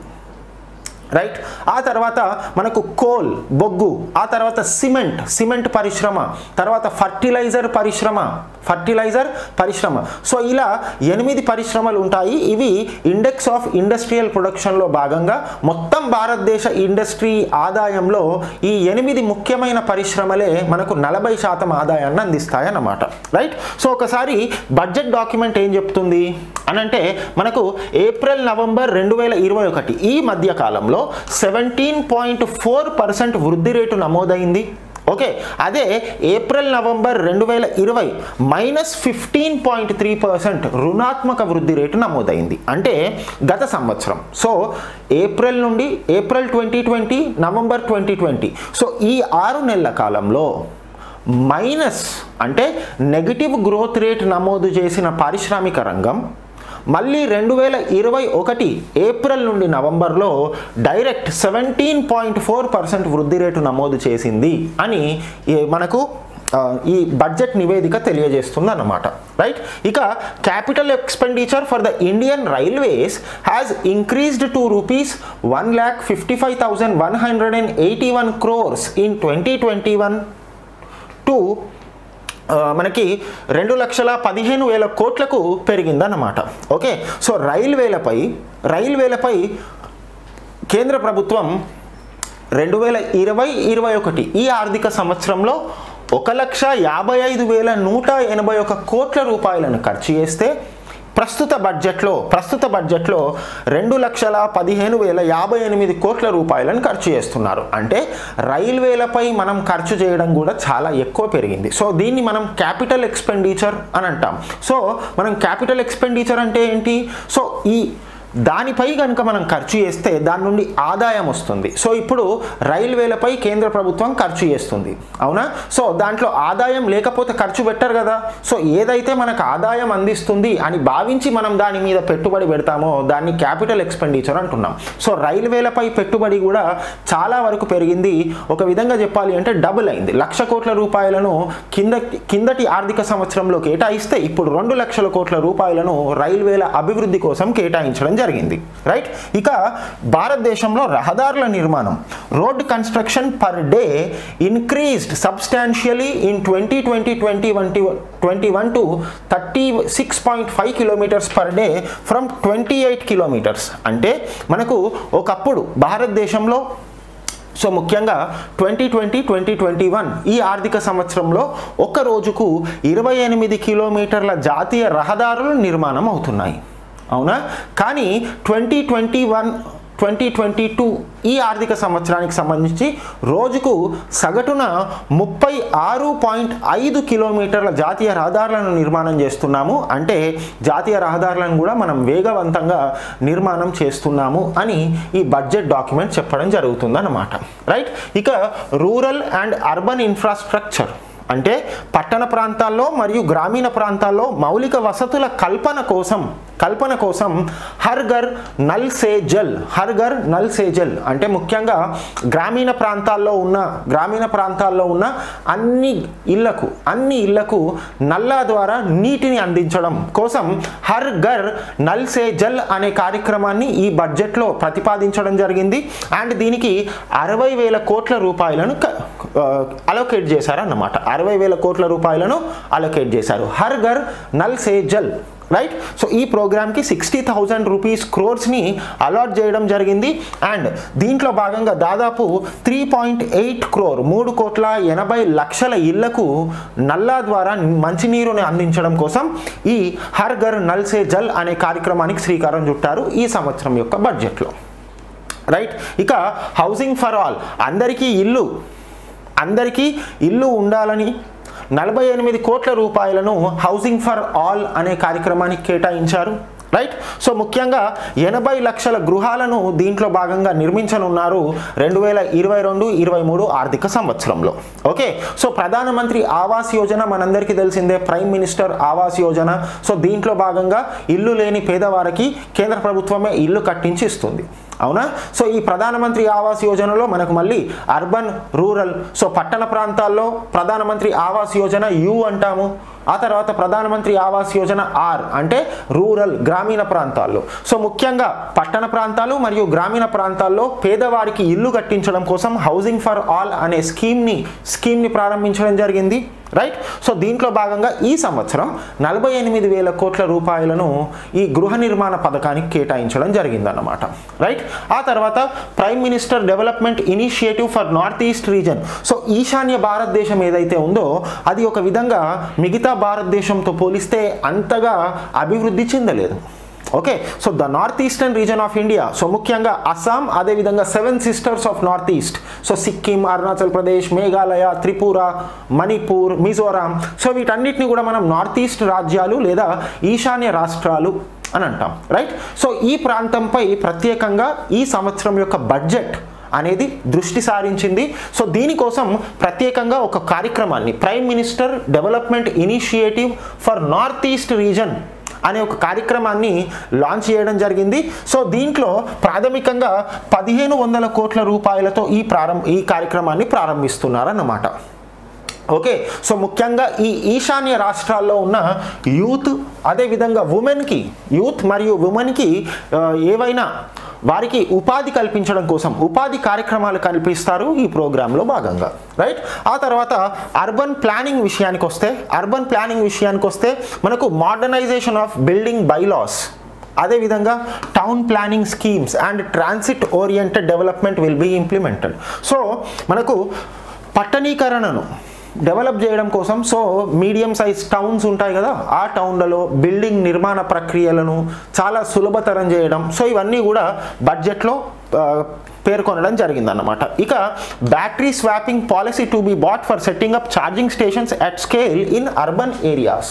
రైట్ ఆ తర్వాత మనకు కోల్ బొగ్గు ఆ తర్వాత సిమెంట్ సిమెంట్ పరిశ్రమ తర్వాత ఫర్టిలైజర్ పరిశ్రమ ఫర్టిలైజర్ పరిశ్రమ సో ఇలా ఎనిమిది పరిశ్రమలు ఉంటాయి ఇవి ఇండెక్స్ ఆఫ్ ఇండస్ట్రియల్ ప్రొడక్షన్లో భాగంగా మొత్తం భారతదేశ ఇండస్ట్రీ ఆదాయంలో ఈ ఎనిమిది ముఖ్యమైన పరిశ్రమలే మనకు నలభై శాతం ఆదాయాన్ని అందిస్తాయి అన్నమాట రైట్ సో ఒకసారి బడ్జెట్ డాక్యుమెంట్ ఏం చెప్తుంది అనంటే మనకు ఏప్రిల్ నవంబర్ రెండు వేల ఇరవై ఒకటి ఈ మధ్య కాలంలో సెవెంటీన్ పాయింట్ ఫోర్ పర్సెంట్ వృద్ధి రేటు నమోదైంది ఓకే అదే ఏప్రిల్ నవంబర్ రెండు వేల ఇరవై minus fifteen point three percent రుణాత్మక వృద్ధి రేటు నమోదైంది అంటే గత సంవత్సరం సో ఏప్రిల్ నుండి April twenty twenty November twenty twenty so ఈ ఆరు నెలల కాలంలో మైనస్ అంటే నెగిటివ్ గ్రోత్ రేట్ నమోదు చేసిన పారిశ్రామిక రంగం మళ్ళీ రెండు వేల ఇరవై ఒకటి ఏప్రిల్ నుండి నవంబర్లో direct seventeen point four percent వృద్ధి రేటు నమోదు చేసింది అని ఈ- మనకు ఆ, ఈ బడ్జెట్ నివేదిక తెలియజేస్తుంది అన్నమాట రైట్ ఇక capital expenditure for the Indian railways has increased to rupees one lakh fifty five thousand one hundred and eighty one crores in twenty twenty one to ఆ, మనకి రెండు లక్షల పదిహేను వేల కోట్లకు పెరిగిందన్నమాట ఓకే సో రైల్వేలపై రైల్వేలపై కేంద్ర ప్రభుత్వం రెండు వేల ఇరవై ఇరవై ఒకటి ఈ ఆర్థిక సంవత్సరంలో ఒక లక్ష యాభై ఐదు వేల నూట ఎనభై ఒక కోట్ల రూపాయలను ఖర్చు చేస్తే ప్రస్తుత బడ్జెట్లో ప్రస్తుత బడ్జెట్లో రెండు లక్షల పదిహేను వేల యాభై ఎనిమిది కోట్ల రూపాయలను ఖర్చు చేస్తున్నారు అంటే రైల్వేలపై మనం ఖర్చు చేయడం కూడా చాలా ఎక్కువ పెరిగింది సో దీన్ని మనం క్యాపిటల్ ఎక్స్పెండిచర్ అని అంటాం సో మనం క్యాపిటల్ ఎక్స్పెండిచర్ అంటే ఏంటి సో ఈ దానిపై కనుక మనం ఖర్చు చేస్తే దాని నుండి ఆదాయం వస్తుంది సో ఇప్పుడు రైల్వేలపై కేంద్ర ప్రభుత్వం ఖర్చు చేస్తుంది అవునా సో దాంట్లో ఆదాయం లేకపోతే ఖర్చు పెట్టరు కదా సో ఏదైతే మనకు ఆదాయం అందిస్తుంది అని భావించి మనం దాని మీద పెట్టుబడి పెడతామో దాన్ని క్యాపిటల్ ఎక్స్పెండిచర్ అంటున్నాం సో రైల్వేలపై పెట్టుబడి కూడా చాలా వరకు పెరిగింది ఒక విధంగా చెప్పాలి అంటే డబుల్ అయింది లక్ష కోట్ల రూపాయలను కింద కిందటి ఆర్థిక సంవత్సరంలో కేటాయిస్తే ఇప్పుడు రెండు లక్షల కోట్ల రూపాయలను రైల్వేల అభివృద్ధి కోసం కేటాయించడం జరిగింది రైట్ ఇక భారతదేశంలో రహదారుల నిర్మాణం road construction per day increased substantially in twenty twenty twenty twenty twenty one to thirty six point five kilometres per day from twenty eight kilometres అంటే మనకు ఒకప్పుడు భారతదేశంలో సో ముఖ్యంగా twenty twenty twenty twenty one ఈ ఆర్థిక సంవత్సరంలో ఒక రోజుకు ఇరవై ఎనిమిది కిలోమీటర్ల జాతీయ రహదారులు నిర్మాణం అవుతున్నాయి అవునా కానీ twenty twenty one twenty twenty two ఈ ఆర్థిక సంవత్సరానికి సంబంధించి రోజుకు సగటున ముప్పై ఆరు పాయింట్ ఐదు కిలోమీటర్ల జాతీయ రహదారులను నిర్మాణం చేస్తున్నాము అంటే జాతీయ రహదారులను కూడా మనం వేగవంతంగా నిర్మాణం చేస్తున్నాము అని ఈ బడ్జెట్ డాక్యుమెంట్ చెప్పడం జరుగుతుందన్నమాట రైట్ ఇక రూరల్ అండ్ అర్బన్ ఇన్ఫ్రాస్ట్రక్చర్ అంటే పట్టణ ప్రాంతాల్లో మరియు గ్రామీణ ప్రాంతాల్లో మౌలిక వసతుల కల్పన కోసం కల్పన కోసం హర్ ఘర్ నల్ సే జల్ హర్ ఘర్ నల్ సే జల్ అంటే ముఖ్యంగా గ్రామీణ ప్రాంతాల్లో ఉన్న గ్రామీణ ప్రాంతాల్లో ఉన్న అన్ని ఇళ్లకు అన్ని ఇళ్లకు నల్లా ద్వారా నీటిని అందించడం కోసం హర్ ఘర్ నల్ సే జల్ అనే కార్యక్రమాన్ని ఈ బడ్జెట్లో ప్రతిపాదించడం జరిగింది అండ్ దీనికి అరవై వేల కోట్ల రూపాయలను అలొకేట్ చేశారన్నమాట అరవై వేల కోట్ల రూపాయలను అలొకేట్ చేశారు హర్ ఘర్ నల్ సే జల్ రైట్ సో ఈ ప్రోగ్రామ్కి సిక్స్టీ థౌజండ్ రూపీస్ క్రోర్స్ని అలాట్ చేయడం జరిగింది అండ్ దీంట్లో భాగంగా దాదాపు త్రీ పాయింట్ ఎయిట్ క్రోర్ మూడు కోట్ల ఎనభై లక్షల ఇళ్లకు నల్లా ద్వారా మంచినీరుని అందించడం కోసం ఈ హర్ ఘర్ నల్ సే జల్ అనే కార్యక్రమానికి శ్రీకారం చుట్టారు ఈ సంవత్సరం యొక్క బడ్జెట్లో రైట్ ఇక హౌసింగ్ ఫర్ ఆల్ అందరికీ ఇల్లు అందరికీ ఇల్లు ఉండాలని నలభై ఎనిమిది కోట్ల రూపాయలను హౌసింగ్ ఫర్ ఆల్ అనే కార్యక్రమానికి కేటాయించారు రైట్ సో ముఖ్యంగా ఎనభై లక్షల గృహాలను దీంట్లో భాగంగా నిర్మించనున్నారు రెండు వేల ఇరవై రెండు ఇరవై మూడు ఆర్థిక సంవత్సరంలో ఓకే సో ప్రధానమంత్రి ఆవాస్ యోజన మనందరికీ తెలిసిందే prime minister Awas Yojana so దీంట్లో భాగంగా ఇల్లు లేని పేదవారికి కేంద్ర ప్రభుత్వమే ఇల్లు కట్టించి ఇస్తుంది అవునా సో ఈ ప్రధానమంత్రి ఆవాస్ యోజనలో మనకు మళ్ళీ అర్బన్ రూరల్ సో పట్టణ ప్రాంతాల్లో ప్రధానమంత్రి ఆవాస్ యోజన యు అంటాము ఆ తర్వాత ప్రధానమంత్రి ఆవాస్ యోజన ఆర్ అంటే రూరల్ గ్రామీణ ప్రాంతాల్లో సో ముఖ్యంగా పట్టణ ప్రాంతాలు మరియు గ్రామీణ ప్రాంతాల్లో పేదవారికి ఇల్లు కట్టించడం కోసం హౌసింగ్ ఫర్ ఆల్ అనే స్కీమ్ని స్కీమ్ని ప్రారంభించడం జరిగింది రైట్ సో దీంట్లో భాగంగా ఈ సంవత్సరం నలభై ఎనిమిది వేల కోట్ల రూపాయలను ఈ గృహ నిర్మాణ పథకానికి కేటాయించడం జరిగిందన్నమాట రైట్ ఆ తర్వాత prime minister development initiative for north east region so ఈశాన్య భారతదేశం ఏదైతే ఉందో అది ఒక విధంగా మిగతా భారతదేశంతో పోలిస్తే అంతగా అభివృద్ధి చెందలేదు okay so the north eastern region of India so ముఖ్యంగా అస్సాం అదేవిధంగా seven sisters of north east so Sikkim Arunachal Pradesh Meghalaya Tripura Manipur Mizoram so వీటన్నిటిని కూడా మనం నార్త్ ఈస్ట్ రాజ్యాలు లేదా ఈశాన్య రాష్ట్రాలు అని అంటాం రైట్ సో ఈ ప్రాంతంపై ప్రత్యేకంగా ఈ సంవత్సరం యొక్క బడ్జెట్ అనేది దృష్టి సారించింది సో దీనికోసం ప్రత్యేకంగా ఒక కార్యక్రమాన్ని prime minister development initiative for north east region అనే ఒక కార్యక్రమాన్ని లాంచ్ చేయడం జరిగింది సో దీంట్లో ప్రాథమికంగా పదిహేను వందల కోట్ల రూపాయలతో ఈ ప్రారంభ ఈ కార్యక్రమాన్ని ప్రారంభిస్తున్నారన్నమాట ఓకే సో ముఖ్యంగా ఈ ఈశాన్య రాష్ట్రాల్లో ఉన్న యూత్ అదేవిధంగా ఉమెన్కి యూత్ మరియు ఉమెన్కి ఆ, ఏవైనా వారికి ఉపాధి కల్పించడం కోసం ఉపాధి కార్యక్రమాలు కల్పిస్తారు ఈ ప్రోగ్రాంలో భాగంగా రైట్ ఆ తర్వాత అర్బన్ ప్లానింగ్ విషయానికి వస్తే అర్బన్ ప్లానింగ్ విషయానికి వస్తే మనకు మోడర్నైజేషన్ ఆఫ్ బిల్డింగ్ బైలాస్ అదేవిధంగా town planning schemes and transit oriented development will be implemented so మనకు పట్టణీకరణను డెవలప్ చేయడం కోసం సో మీడియం సైజ్ టౌన్స్ ఉంటాయి కదా ఆ టౌన్లలో బిల్డింగ్ నిర్మాణ ప్రక్రియలను చాలా సులభతరం చేయడం సో ఇవన్నీ కూడా బడ్జెట్లో ఆ, పేర్కొనడం జరిగిందన్నమాట ఇక battery swapping policy to be brought for setting up charging stations at scale in urban areas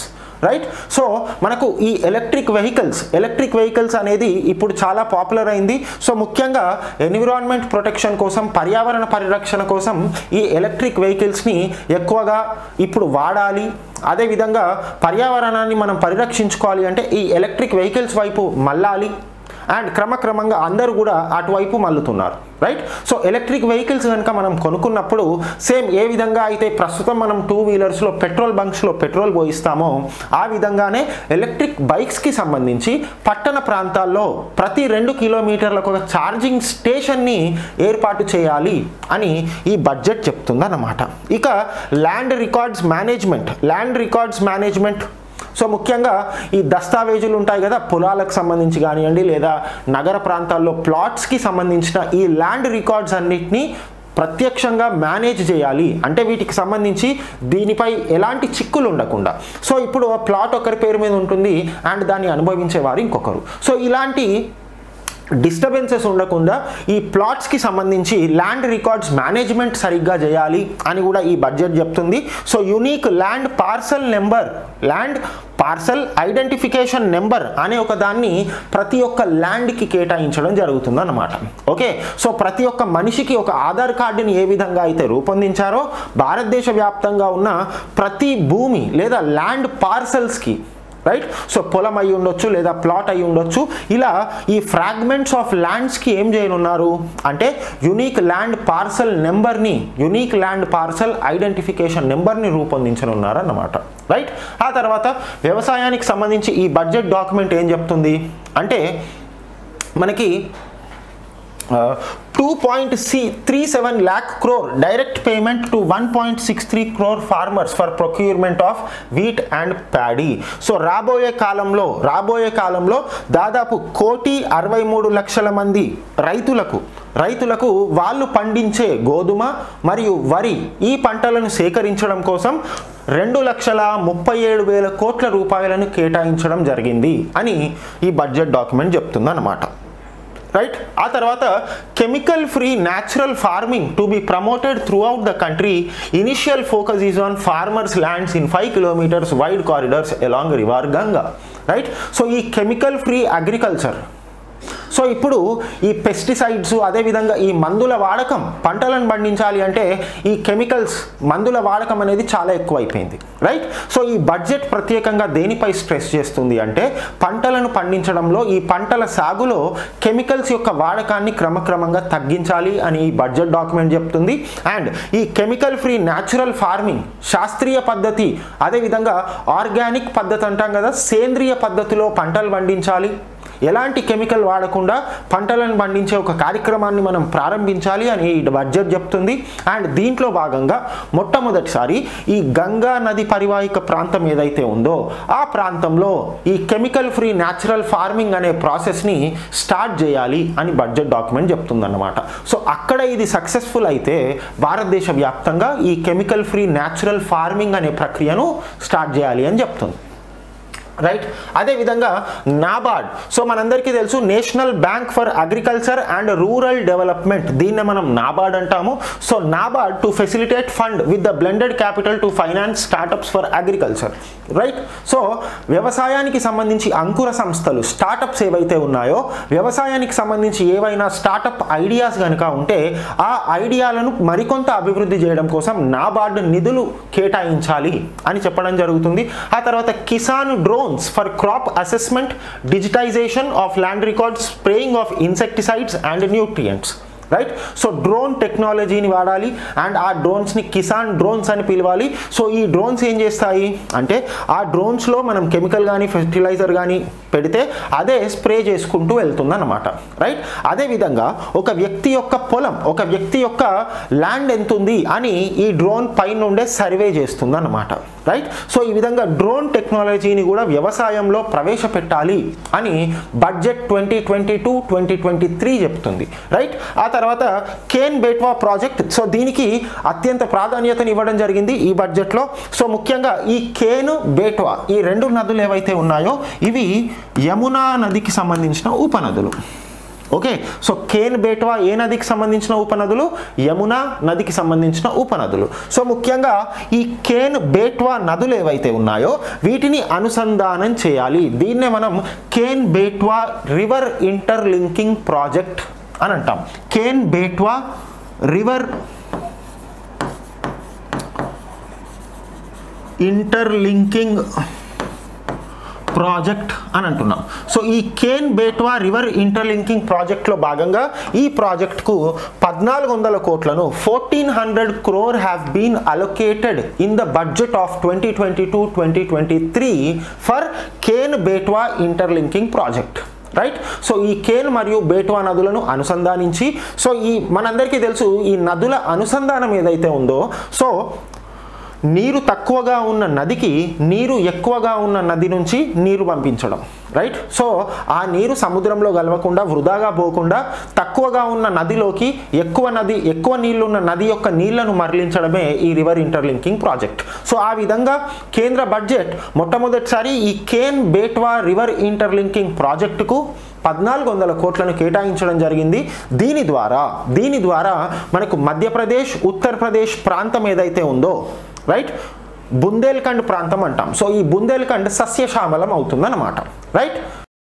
right so మనకు ఈ ఎలక్ట్రిక్ వెహికల్స్ ఎలక్ట్రిక్ వెహికల్స్ అనేది ఇప్పుడు చాలా పాపులర్ అయింది సో ముఖ్యంగా ఎన్విరాన్మెంట్ ప్రొటెక్షన్ కోసం పర్యావరణ పరిరక్షణ కోసం ఈ ఎలక్ట్రిక్ వెహికల్స్ని ఎక్కువగా ఇప్పుడు వాడాలి అదేవిధంగా పర్యావరణాన్ని మనం పరిరక్షించుకోవాలి అంటే ఈ ఎలక్ట్రిక్ వెహికల్స్ వైపు మళ్ళాలి అండ్ క్రమక్రమంగా అందరూ కూడా అటువైపు మల్లుతున్నారు రైట్ సో ఎలక్ట్రిక్ వెహికల్స్ కనుక మనం కొనుక్కున్నప్పుడు సేమ్ ఏ విధంగా అయితే ప్రస్తుతం మనం టూ వీలర్స్లో పెట్రోల్ బంక్స్లో పెట్రోల్ పోయిస్తామో ఆ విధంగానే ఎలక్ట్రిక్ బైక్స్కి సంబంధించి పట్టణ ప్రాంతాల్లో ప్రతి రెండు కిలోమీటర్లకు ఒక ఛార్జింగ్ స్టేషన్ని ఏర్పాటు చేయాలి అని ఈ బడ్జెట్ చెప్తుందన్నమాట ఇక land records management land records management so ముఖ్యంగా ఈ దస్తావేజులు ఉంటాయి కదా పొలాలకు సంబంధించి కానివ్వండి లేదా నగర ప్రాంతాల్లో ప్లాట్స్కి సంబంధించిన ఈ ల్యాండ్ రికార్డ్స్ అన్నిటినీ ప్రత్యక్షంగా మేనేజ్ చేయాలి అంటే వీటికి సంబంధించి దీనిపై ఎలాంటి చిక్కులు ఉండకుండా సో ఇప్పుడు ప్లాట్ ఒకరి పేరు మీద ఉంటుంది అండ్ దాన్ని అనుభవించేవారు ఇంకొకరు సో ఇలాంటి డిస్టర్బెన్సెస్ ఉండకుండా ఈ ప్లాట్స్కి సంబంధించి ల్యాండ్ రికార్డ్స్ మేనేజ్మెంట్ సరిగ్గా చేయాలి అని కూడా ఈ బడ్జెట్ చెప్తుంది so unique land parcel number land parcel identification number అనే ఒక దాన్ని ప్రతి ఒక్క ల్యాండ్కి కేటాయించడం జరుగుతుంది అన్నమాట ఓకే సో ప్రతి ఒక్క మనిషికి ఒక ఆధార్ కార్డుని ఏ విధంగా అయితే రూపొందించారో భారతదేశ వ్యాప్తంగా ఉన్న ప్రతి భూమి లేదా ల్యాండ్ పార్సల్స్కి రైట్ సో పొలం అయి ఉండొచ్చు లేదా ప్లాట్ అయి ఉండొచ్చు ఇలా ఈ ఫ్రాగ్మెంట్స్ ఆఫ్ ల్యాండ్స్కి ఏం చేయనున్నారు అంటే యునీక్ ల్యాండ్ పార్సల్ నెంబర్ని యునీక్ ల్యాండ్ పార్సల్ ఐడెంటిఫికేషన్ నెంబర్ని రూపొందించనున్నారు అన్నమాట రైట్ ఆ తర్వాత వ్యవసాయానికి సంబంధించి ఈ బడ్జెట్ డాక్యుమెంట్ ఏం చెప్తుంది అంటే మనకి two point C three seven lakh crore direct payment to one point six three crore farmers for procurement of wheat and paddy so రాబోయే కాలంలో రాబోయే కాలంలో దాదాపు కోటి అరవై మూడు లక్షల మంది రైతులకు రైతులకు వాళ్ళు పండించే గోధుమ మరియు వరి ఈ పంటలను సేకరించడం కోసం రెండు లక్షల ముప్పై ఏడు వేల కోట్ల రూపాయలను కేటాయించడం జరిగింది అని ఈ బడ్జెట్ డాక్యుమెంట్ చెప్తుంది అన్నమాట రైట్ ఆ తర్వాత chemical free natural farming to be promoted throughout the country initial focus is on farmers lands in five kilometres wide corridors along river Ganga right so ఈ కెమికల్ ఫ్రీ అగ్రికల్చర్ సో ఇప్పుడు ఈ pesticides అదేవిధంగా ఈ మందుల వాడకం పంటలను పండించాలి అంటే ఈ కెమికల్స్ మందుల వాడకం అనేది చాలా ఎక్కువైపోయింది రైట్ సో ఈ బడ్జెట్ ప్రత్యేకంగా దేనిపై స్ట్రెస్ చేస్తుంది అంటే పంటలను పండించడంలో ఈ పంటల సాగులో కెమికల్స్ యొక్క వాడకాన్ని క్రమక్రమంగా తగ్గించాలి అని ఈ బడ్జెట్ డాక్యుమెంట్ చెప్తుంది అండ్ ఈ కెమికల్ ఫ్రీ న్యాచురల్ ఫార్మింగ్ శాస్త్రీయ పద్ధతి అదేవిధంగా ఆర్గానిక్ పద్ధతి అంటాం కదా సేంద్రియ పద్ధతిలో పంటలు పండించాలి ఎలాంటి కెమికల్ వాడకుండా పంటలను పండించే ఒక కార్యక్రమాన్ని మనం ప్రారంభించాలి అని ఈ బడ్జెట్ చెప్తుంది అండ్ దీంట్లో భాగంగా మొట్టమొదటిసారి ఈ గంగా నది పరివాహిక ప్రాంతం ఏదైతే ఉందో ఆ ప్రాంతంలో ఈ కెమికల్ ఫ్రీ న్యాచురల్ ఫార్మింగ్ అనే ప్రాసెస్ని స్టార్ట్ చేయాలి అని బడ్జెట్ డాక్యుమెంట్ చెప్తుందన్నమాట సో అక్కడ ఇది సక్సెస్ఫుల్ అయితే భారతదేశ వ్యాప్తంగా ఈ కెమికల్ ఫ్రీ న్యాచురల్ ఫార్మింగ్ అనే ప్రక్రియను స్టార్ట్ చేయాలి అని చెప్తుంది రైట్ అదేవిధంగా నాబార్డ్ సో మనందరికీ తెలుసు national bank for agriculture and rural development దీన్నే మనం నాబార్డ్ అంటాము so NABARD to facilitate fund with the blended capital to finance startups for agriculture right so వ్యవసాయానికి సంబంధించి అంకుర సంస్థలు స్టార్టప్స్ ఏవైతే ఉన్నాయో వ్యవసాయానికి సంబంధించి ఏవైనా స్టార్టప్ ఐడియాస్ కనుక ఉంటే ఆ ఐడియాలను మరికొంత అభివృద్ధి చేయడం కోసం నాబార్డ్ నిధులు కేటాయించాలి అని చెప్పడం జరుగుతుంది ఆ తర్వాత Kisan drones for crop assessment digitisation of land records spraying of insecticides and nutrients right so drone టెక్నాలజీని వాడాలి అండ్ ఆ డ్రోన్స్ని కిసాన్ డ్రోన్స్ అని పిలవాలి సో ఈ డ్రోన్స్ ఏం చేస్తాయి అంటే ఆ డ్రోన్స్లో మనం కెమికల్ కానీ ఫెర్టిలైజర్ కానీ పెడితే అదే స్ప్రే చేసుకుంటూ వెళ్తుంది అనమాట రైట్ అదేవిధంగా ఒక వ్యక్తి యొక్క పొలం ఒక వ్యక్తి యొక్క ల్యాండ్ ఎంత ఉంది అని ఈ డ్రోన్ పైన ఉండే సర్వే చేస్తుంది అనమాట రైట్ సో ఈ విధంగా డ్రోన్ టెక్నాలజీని కూడా వ్యవసాయంలో ప్రవేశపెట్టాలి అని budget twenty twenty two twenty twenty three చెప్తుంది రైట్ ఆ తర్వాత కేన్ బేట్వా ప్రాజెక్ట్ సో దీనికి అత్యంత ప్రాధాన్యతను ఇవ్వడం జరిగింది ఈ బడ్జెట్లో సో ముఖ్యంగా ఈ కేన్ బేట్వా ఈ రెండు నదులు ఏవైతే ఉన్నాయో ఇవి యమునా నదికి సంబంధించిన ఉపనదులు ఓకే సో కేన్ బేట్వా ఏ నదికి సంబంధించిన ఉపనదులు యమున నదికి సంబంధించిన ఉపనదులు సో ముఖ్యంగా ఈ కేన్ బేట్వా నదులు ఏవైతే ఉన్నాయో వీటిని అనుసంధానం చేయాలి దీన్నే మనం Ken Betwa river interlinking project అని అంటాం Ken Betwa river interlinking project అని అంటున్నాం సో ఈ కేన్ బేట్వా రివర్ ఇంటర్లింకింగ్ ప్రాజెక్ట్లో భాగంగా ఈ ప్రాజెక్ట్కు పద్నాలుగు వందల కోట్లను fourteen hundred crore have been allocated in the budget of twenty twenty two twenty twenty three for Ken Betwa interlinking project right so ఈ కేన్ మరియు బేట్వా నదులను అనుసంధానించి సో ఈ మనందరికీ తెలుసు ఈ నదుల అనుసంధానం ఏదైతే ఉందో సో నీరు తక్కువగా ఉన్న నదికి నీరు ఎక్కువగా ఉన్న నది నుంచి నీరు పంపించడం రైట్ సో ఆ నీరు సముద్రంలో కలవకుండా వృధాగా పోకుండా తక్కువగా ఉన్న నదిలోకి ఎక్కువ నది ఎక్కువ నీళ్లు ఉన్న నది యొక్క నీళ్లను మరలించడమే ఈ రివర్ ఇంటర్లింకింగ్ ప్రాజెక్ట్ సో ఆ విధంగా కేంద్ర బడ్జెట్ మొట్టమొదటిసారి ఈ కేన్ బేట్వా రివర్ ఇంటర్లింకింగ్ ప్రాజెక్టుకు పద్నాలుగు వందల కోట్లను కేటాయించడం జరిగింది దీని ద్వారా దీని ద్వారా మనకు మధ్యప్రదేశ్ ఉత్తరప్రదేశ్ ప్రాంతం ఏదైతే ఉందో రైట్ బుందేల్ఖండ్ ప్రాంతం అంటాం సో ఈ బుందేల్ఖండ్ సస్యశ్యామలం అవుతుందన్నమాట రైట్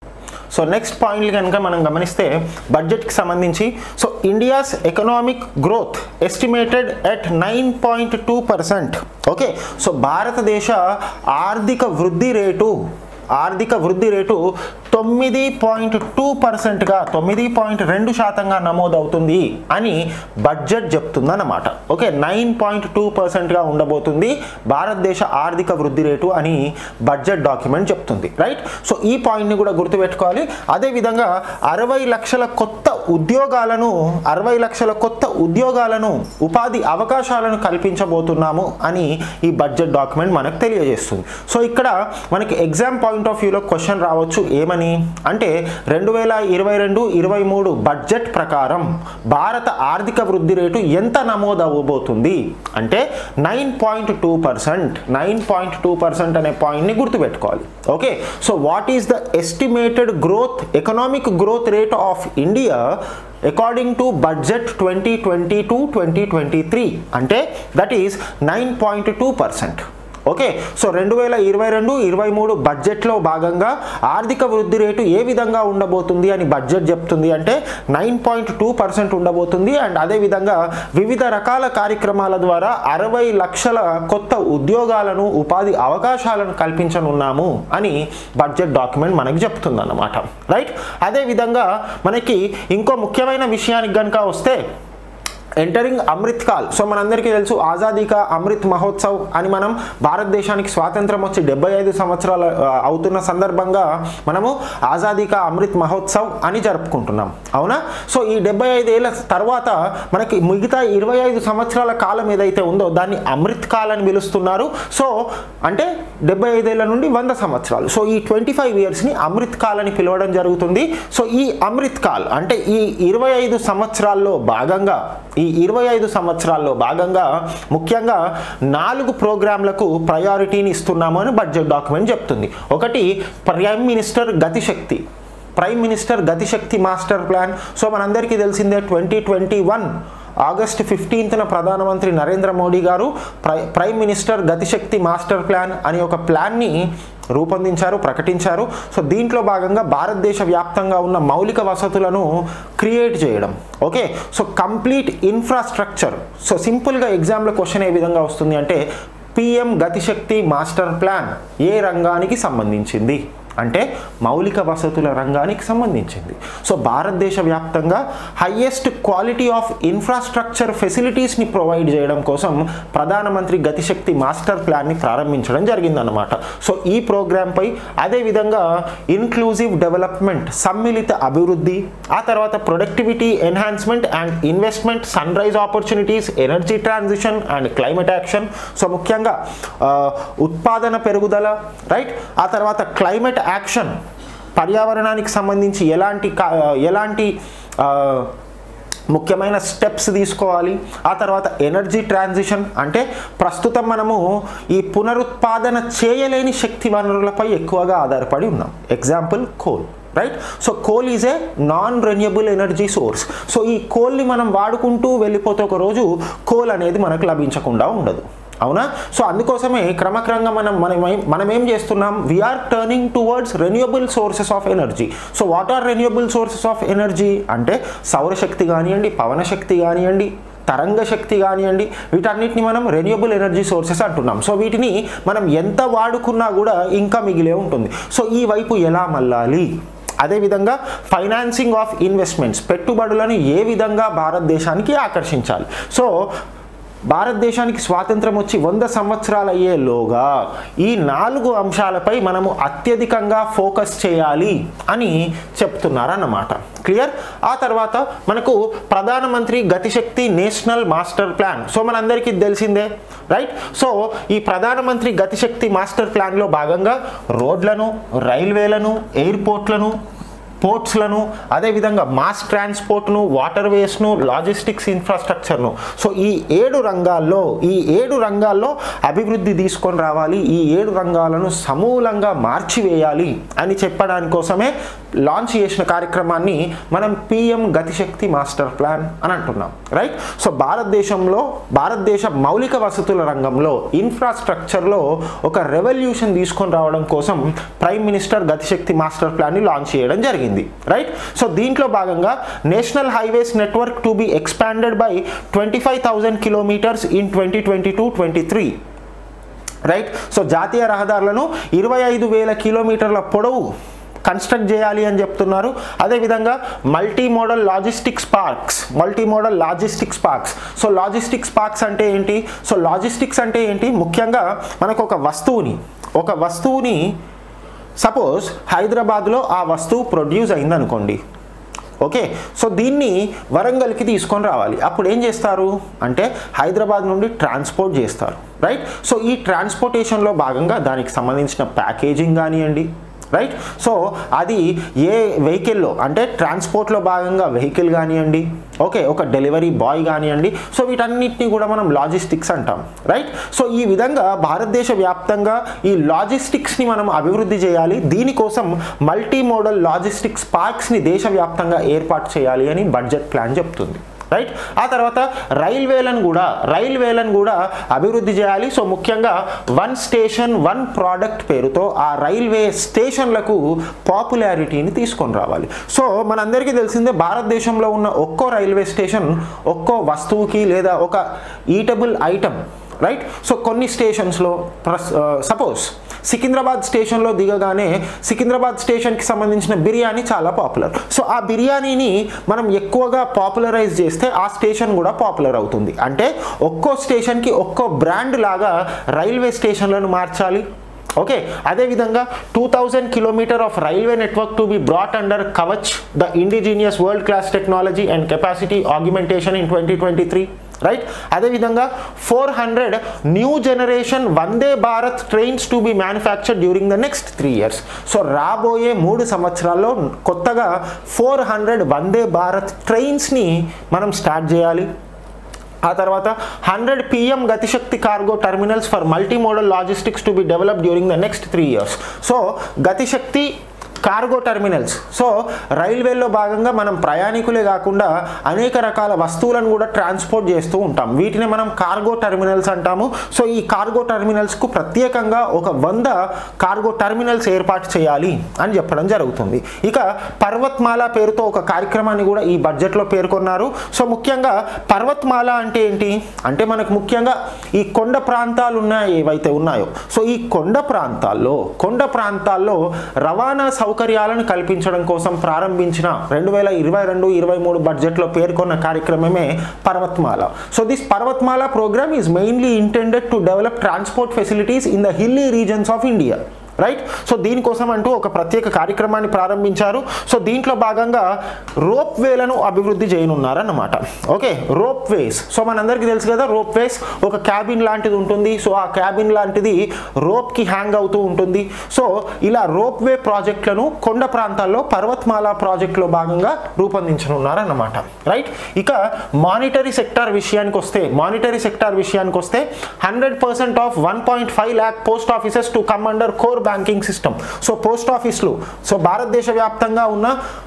సో నెక్స్ట్ పాయింట్లు కనుక మనం గమనిస్తే బడ్జెట్కి సంబంధించి so India's economic growth estimated at nine point two percent okay so భారతదేశ ఆర్థిక వృద్ధి రేటు ఆర్థిక వృద్ధి రేటు తొమ్మిది పాయింట్ టూ పర్సెంట్గా తొమ్మిది పాయింట్ రెండు శాతంగా నమోదవుతుంది అని బడ్జెట్ చెప్తుందన్నమాట ఓకే నైన్ పాయింట్ టూ పర్సెంట్గా ఉండబోతుంది భారతదేశ ఆర్థిక వృద్ధి రేటు అని బడ్జెట్ డాక్యుమెంట్ చెప్తుంది రైట్ సో ఈ పాయింట్ని కూడా గుర్తుపెట్టుకోవాలి అదేవిధంగా అరవై లక్షల కొత్త ఉద్యోగాలను అరవై లక్షల కొత్త ఉద్యోగాలను ఉపాధి అవకాశాలను కల్పించబోతున్నాము అని ఈ బడ్జెట్ డాక్యుమెంట్ మనకు తెలియజేస్తుంది సో ఇక్కడ మనకి ఎగ్జామ్ పాయింట్ ఆఫ్ వ్యూలో క్వశ్చన్ రావచ్చు ఏమని అంటే రెండు వేల ఇరవై రెండు ఇరవై మూడు బడ్జెట్ ప్రకారం భారత ఆర్థిక వృద్ధి రేటు ఎంత నమోదు అవ్వబోతుంది అంటే nine point two percent nine point two percent అనే పాయింట్ని గుర్తుపెట్టుకోవాలి okay so what is the estimated growth economic growth rate of India according to budget twenty twenty two twenty twenty three అంటే that is nine point two percent okay so రెండు వేల ఇరవై రెండు ఇరవై మూడు బడ్జెట్లో భాగంగా ఆర్థిక వృద్ధి రేటు ఏ విధంగా ఉండబోతుంది అని బడ్జెట్ చెప్తుంది అంటే నైన్ పాయింట్ టూ పర్సెంట్ ఉండబోతుంది అండ్ అదేవిధంగా వివిధ రకాల కార్యక్రమాల ద్వారా అరవై లక్షల కొత్త ఉద్యోగాలను ఉపాధి అవకాశాలను కల్పించనున్నాము అని బడ్జెట్ డాక్యుమెంట్ మనకి చెప్తుంది అన్నమాట రైట్ అదేవిధంగా మనకి ఇంకో ముఖ్యమైన విషయానికి కనుక వస్తే ఎంటరింగ్ అమృత్ కాల్ సో మనందరికీ తెలుసు ఆజాదీ కా అమృత్ మహోత్సవ్ అని మనం భారతదేశానికి స్వాతంత్రం వచ్చి డెబ్బై ఐదు సంవత్సరాలు ఆ, అవుతున్న సందర్భంగా మనము ఆజాదీ కా అమృత్ మహోత్సవ్ అని జరుపుకుంటున్నాం అవునా సో ఈ డెబ్బై ఐదేళ్ల తర్వాత మనకి మిగతా ఇరవై ఐదు సంవత్సరాల కాలం ఏదైతే ఉందో దాన్ని అమృత్ కాల్ అని పిలుస్తున్నారు సో అంటే డెబ్బై ఐదేళ్ల నుండి వంద సంవత్సరాలు సో ఈ ట్వంటీ ఫైవ్ ఇయర్స్ని అమృత్ కాల్ అని పిలవడం జరుగుతుంది సో ఈ అమృత్ కాల్ అంటే ఈ ఇరవై ఐదు సంవత్సరాల్లో భాగంగా ఈ ఇరవై ఐదు సంవత్సరాల్లో భాగంగా ముఖ్యంగా నాలుగు ప్రోగ్రాంలకు ప్రయారిటీని ఇస్తున్నాము అని బడ్జెట్ డాక్యుమెంట్ చెప్తుంది ఒకటి prime minister Gati Shakti prime minister Gati Shakti master plan so మనందరికీ తెలిసిందే ట్వంటీ ట్వంటీ వన్ ఆగస్ట్ ఫిఫ్టీన్త్న ప్రధానమంత్రి నరేంద్ర మోడీ గారు ప్రై prime minister Gati Shakti master plan అనే ఒక ప్లాన్ని రూపొందించారు ప్రకటించారు సో దీంట్లో భాగంగా భారతదేశ వ్యాప్తంగా ఉన్న మౌలిక వసతులను క్రియేట్ చేయడం okay so complete infrastructure so సింపుల్గా ఎగ్జామ్లో క్వశ్చన్ ఏ విధంగా వస్తుంది అంటే పిఎం గతిశక్తి మాస్టర్ ప్లాన్ ఏ రంగానికి సంబంధించింది అంటే మౌలిక వసతుల రంగానికి సంబంధించింది సో భారతదేశ వ్యాప్తంగా హయ్యెస్ట్ క్వాలిటీ ఆఫ్ ఇన్ఫ్రాస్ట్రక్చర్ ఫెసిలిటీస్ని ప్రొవైడ్ చేయడం కోసం ప్రధానమంత్రి గతిశక్తి మాస్టర్ ప్లాన్ని ప్రారంభించడం జరిగిందన్నమాట సో ఈ ప్రోగ్రాంపై అదేవిధంగా ఇన్క్లూజివ్ డెవలప్మెంట్ సమ్మిళిత అభివృద్ధి ఆ తర్వాత productivity enhancement and investment sunrise opportunities energy transition and climate action so ముఖ్యంగా ఆ, ఉత్పాదన పెరుగుదల రైట్ ఆ తర్వాత క్లైమేట్ యాక్షన్ పర్యావరణానికి సంబంధించి ఎలాంటి కా- ఎలాంటి ఆ, ముఖ్యమైన స్టెప్స్ తీసుకోవాలి ఆ తర్వాత ఎనర్జీ ట్రాన్సిషన్ అంటే ప్రస్తుతం మనము ఈ పునరుత్పాదన చేయలేని శక్తి వనరులపై ఎక్కువగా ఆధారపడి ఉన్నాం example coal right so coal is a non renewable energy source so ఈ కోల్ని మనం వాడుకుంటూ వెళ్ళిపోతే ఒక రోజు కోల్ అనేది మనకు లభించకుండా ఉండదు అవునా సో అందుకోసమే క్రమక్రమంగా మనం మనం ఏం- మనం ఏం చేస్తున్నాం we're turning towards renewable sources of energy so what are renewable sources of energy అంటే సౌరశక్తి కానివ్వండి పవన శక్తి కానివ్వండి తరంగ శక్తి కానివ్వండి వీటన్నిటిని మనం రెన్యూబుల్ ఎనర్జీ సోర్సెస్ అంటున్నాం సో వీటిని మనం ఎంత వాడుకున్నా కూడా ఇంకా మిగిలే ఉంటుంది సో ఈ వైపు ఎలా మళ్ళాలి అదేవిధంగా ఫైనాన్సింగ్ ఆఫ్ ఇన్వెస్ట్మెంట్స్ పెట్టుబడులను ఏ విధంగా భారతదేశానికి ఆకర్షించాలి సో భారతదేశానికి స్వాతంత్రం వచ్చి వంద సంవత్సరాలు అయ్యేలోగా ఈ నాలుగు అంశాలపై మనము అత్యధికంగా ఫోకస్ చేయాలి అని చెప్తున్నారన్నమాట క్లియర్ ఆ తర్వాత మనకు ప్రధానమంత్రి Gati Shakti national master plan so మనందరికీ తెలిసిందే రైట్ సో ఈ ప్రధానమంత్రి గతిశక్తి మాస్టర్ ప్లాన్లో భాగంగా రోడ్లను రైల్వేలను ఎయిర్పోర్ట్లను పోర్ట్స్లను అదేవిధంగా మాస్ ట్రాన్స్పోర్ట్ను వాటర్ వేస్ను లాజిస్టిక్స్ ఇన్ఫ్రాస్ట్రక్చర్ను సో ఈ ఏడు రంగాల్లో ఈ ఏడు రంగాల్లో అభివృద్ధి తీసుకొని రావాలి ఈ ఏడు రంగాలను సమూలంగా మార్చివేయాలి అని చెప్పడానికి కోసమే లాంచ్ చేసిన కార్యక్రమాన్ని మనం పిఎం గతిశక్తి మాస్టర్ ప్లాన్ అని అంటున్నాం రైట్ సో భారతదేశంలో భారతదేశ మౌలిక వసతుల రంగంలో ఇన్ఫ్రాస్ట్రక్చర్లో ఒక రెవల్యూషన్ తీసుకొని రావడం కోసం ప్రైమ్ మినిస్టర్ గతిశక్తి మాస్టర్ ప్లాన్ని లాంచ్ చేయడం జరిగింది రైట్ సో దీంట్లో భాగంగా national highways network to be expanded by twenty five thousand kilometres in twenty twenty two twenty three right so జాతీయ రహదారులను ఇరవై ఐదు వేల కిలోమీటర్ల పొడవు కన్స్ట్రక్ట్ చేయాలి అని చెప్తున్నారు అదేవిధంగా multi modal logistics parks multi modal logistics parks so logistics parks అంటే ఏంటి సో లాజిస్టిక్స్ అంటే ఏంటి ముఖ్యంగా మనకు ఒక వస్తువుని ఒక వస్తువుని సపోజ్ హైదరాబాద్లో ఆ వస్తువు ప్రొడ్యూస్ అయింది అనుకోండి ఓకే సో దీన్ని వరంగల్కి తీసుకొని రావాలి అప్పుడు ఏం చేస్తారు అంటే హైదరాబాద్ నుండి ట్రాన్స్పోర్ట్ చేస్తారు రైట్ సో ఈ ట్రాన్స్పోర్టేషన్లో భాగంగా దానికి సంబంధించిన ప్యాకేజింగ్ కానివ్వండి రైట్ సో అది ఏ వెహికల్లో అంటే ట్రాన్స్పోర్ట్లో భాగంగా వెహికల్ కానివ్వండి ఓకే ఒక డెలివరీ బాయ్ కానివ్వండి సో వీటన్నిటిని కూడా మనం లాజిస్టిక్స్ అంటాం రైట్ సో ఈ విధంగా భారతదేశ వ్యాప్తంగా ఈ లాజిస్టిక్స్ని మనం అభివృద్ధి చేయాలి దీనికోసం మల్టీ మోడల్ లాజిస్టిక్స్ పార్క్స్ని దేశవ్యాప్తంగా ఏర్పాటు చేయాలి అని బడ్జెట్ ప్లాన్ చెప్తుంది రైట్ ఆ తర్వాత రైల్వేలను కూడా రైల్వేలను కూడా అభివృద్ధి చేయాలి సో ముఖ్యంగా వన్ స్టేషన్ వన్ ప్రోడక్ట్ పేరుతో ఆ రైల్వే స్టేషన్లకు పాపులారిటీని తీసుకొని రావాలి సో మనందరికీ తెలిసిందే భారతదేశంలో ఉన్న ఒక్కో రైల్వే స్టేషన్ ఒక్కో వస్తువుకి లేదా ఒక ఈటబుల్ ఐటమ్ రైట్ సో కొన్ని స్టేషన్స్లో ప్రస్ సపోజ్ సికింద్రాబాద్ స్టేషన్లో దిగగానే సికింద్రాబాద్ స్టేషన్కి సంబంధించిన బిర్యానీ చాలా పాపులర్ సో ఆ బిర్యానీని మనం ఎక్కువగా పాపులరైజ్ చేస్తే ఆ స్టేషన్ కూడా పాపులర్ అవుతుంది అంటే ఒక్కో స్టేషన్కి ఒక్కో బ్రాండ్ లాగా రైల్వే స్టేషన్లను మార్చాలి ఓకే అదేవిధంగా two thousand kilometre of railway network to be brought under Kavach the indigenous world class technology and capacity augmentation in twenty twenty three right అదేవిధంగా four hundred new generation Vande Bharat trains to be manufacture during the next three years so రాబోయే మూడు సంవత్సరాల్లో కొత్తగా four hundred Vande Bharat ట్రైన్స్ని మనం start చేయాలి ఆ తర్వాత hundred PM Gati Shakti cargo terminals for multi modal logistics to B develop during the next three years so Gati Shakti cargo terminals so రైల్వేలో భాగంగా మనం ప్రయాణికులే కాకుండా అనేక రకాల వస్తువులను కూడా ట్రాన్స్పోర్ట్ చేస్తూ ఉంటాం వీటిని మనం కార్గో టర్మినల్స్ అంటాము సో ఈ కార్గో టర్మినల్స్కు ప్రత్యేకంగా ఒక వంద కార్గో టర్మినల్స్ ఏర్పాటు చేయాలి అని చెప్పడం జరుగుతుంది ఇక పర్వత్మాల పేరుతో ఒక కార్యక్రమాన్ని కూడా ఈ బడ్జెట్లో పేర్కొన్నారు సో ముఖ్యంగా పర్వత్మాల అంటే ఏంటి అంటే మనకు ముఖ్యంగా ఈ కొండ ప్రాంతాలు ఉన్నాయి ఏవైతే ఉన్నాయో సో ఈ కొండ ప్రాంతాల్లో కొండ ప్రాంతాల్లో రవాణా సౌకర్యాలను కల్పించడం కోసం ప్రారంభించిన రెండు వేల ఇరవై రెండు ఇరవై మూడు బడ్జెట్లో పేర్కొన్న కార్యక్రమమే Parvatmala so this Parvatmala programme is mainly intended to develop transport facilities in the hilly regions of India right so దీనికోసం అంటూ ఒక ప్రత్యేక కార్యక్రమాన్ని ప్రారంభించారు సో దీంట్లో భాగంగా రోప్ వేలను అభివృద్ధి చేయనున్నారన్నమాట ఓకే రోప్ వేస్ సో మనందరికీ తెలుసు కదా రోప్ వేస్ ఒక క్యాబిన్ లాంటిది ఉంటుంది సో ఆ క్యాబిన్ లాంటిది రోప్కి హ్యాంగ్ అవుతూ ఉంటుంది సో ఇలా రోప్ వే ప్రాజెక్టులను కొండ ప్రాంతాల్లో పర్వత్మాల ప్రాజెక్టులో భాగంగా రూపొందించనున్నారన్నమాట రైట్ ఇక మానిటరీ సెక్టార్ విషయానికి వస్తే మానిటరీ సెక్టార్ విషయానికి వస్తే hundred percent of one point five lakh post offices to come under core banking system so post ఆఫీసులు సో భారతదేశ వ్యాప్తంగా ఉన్న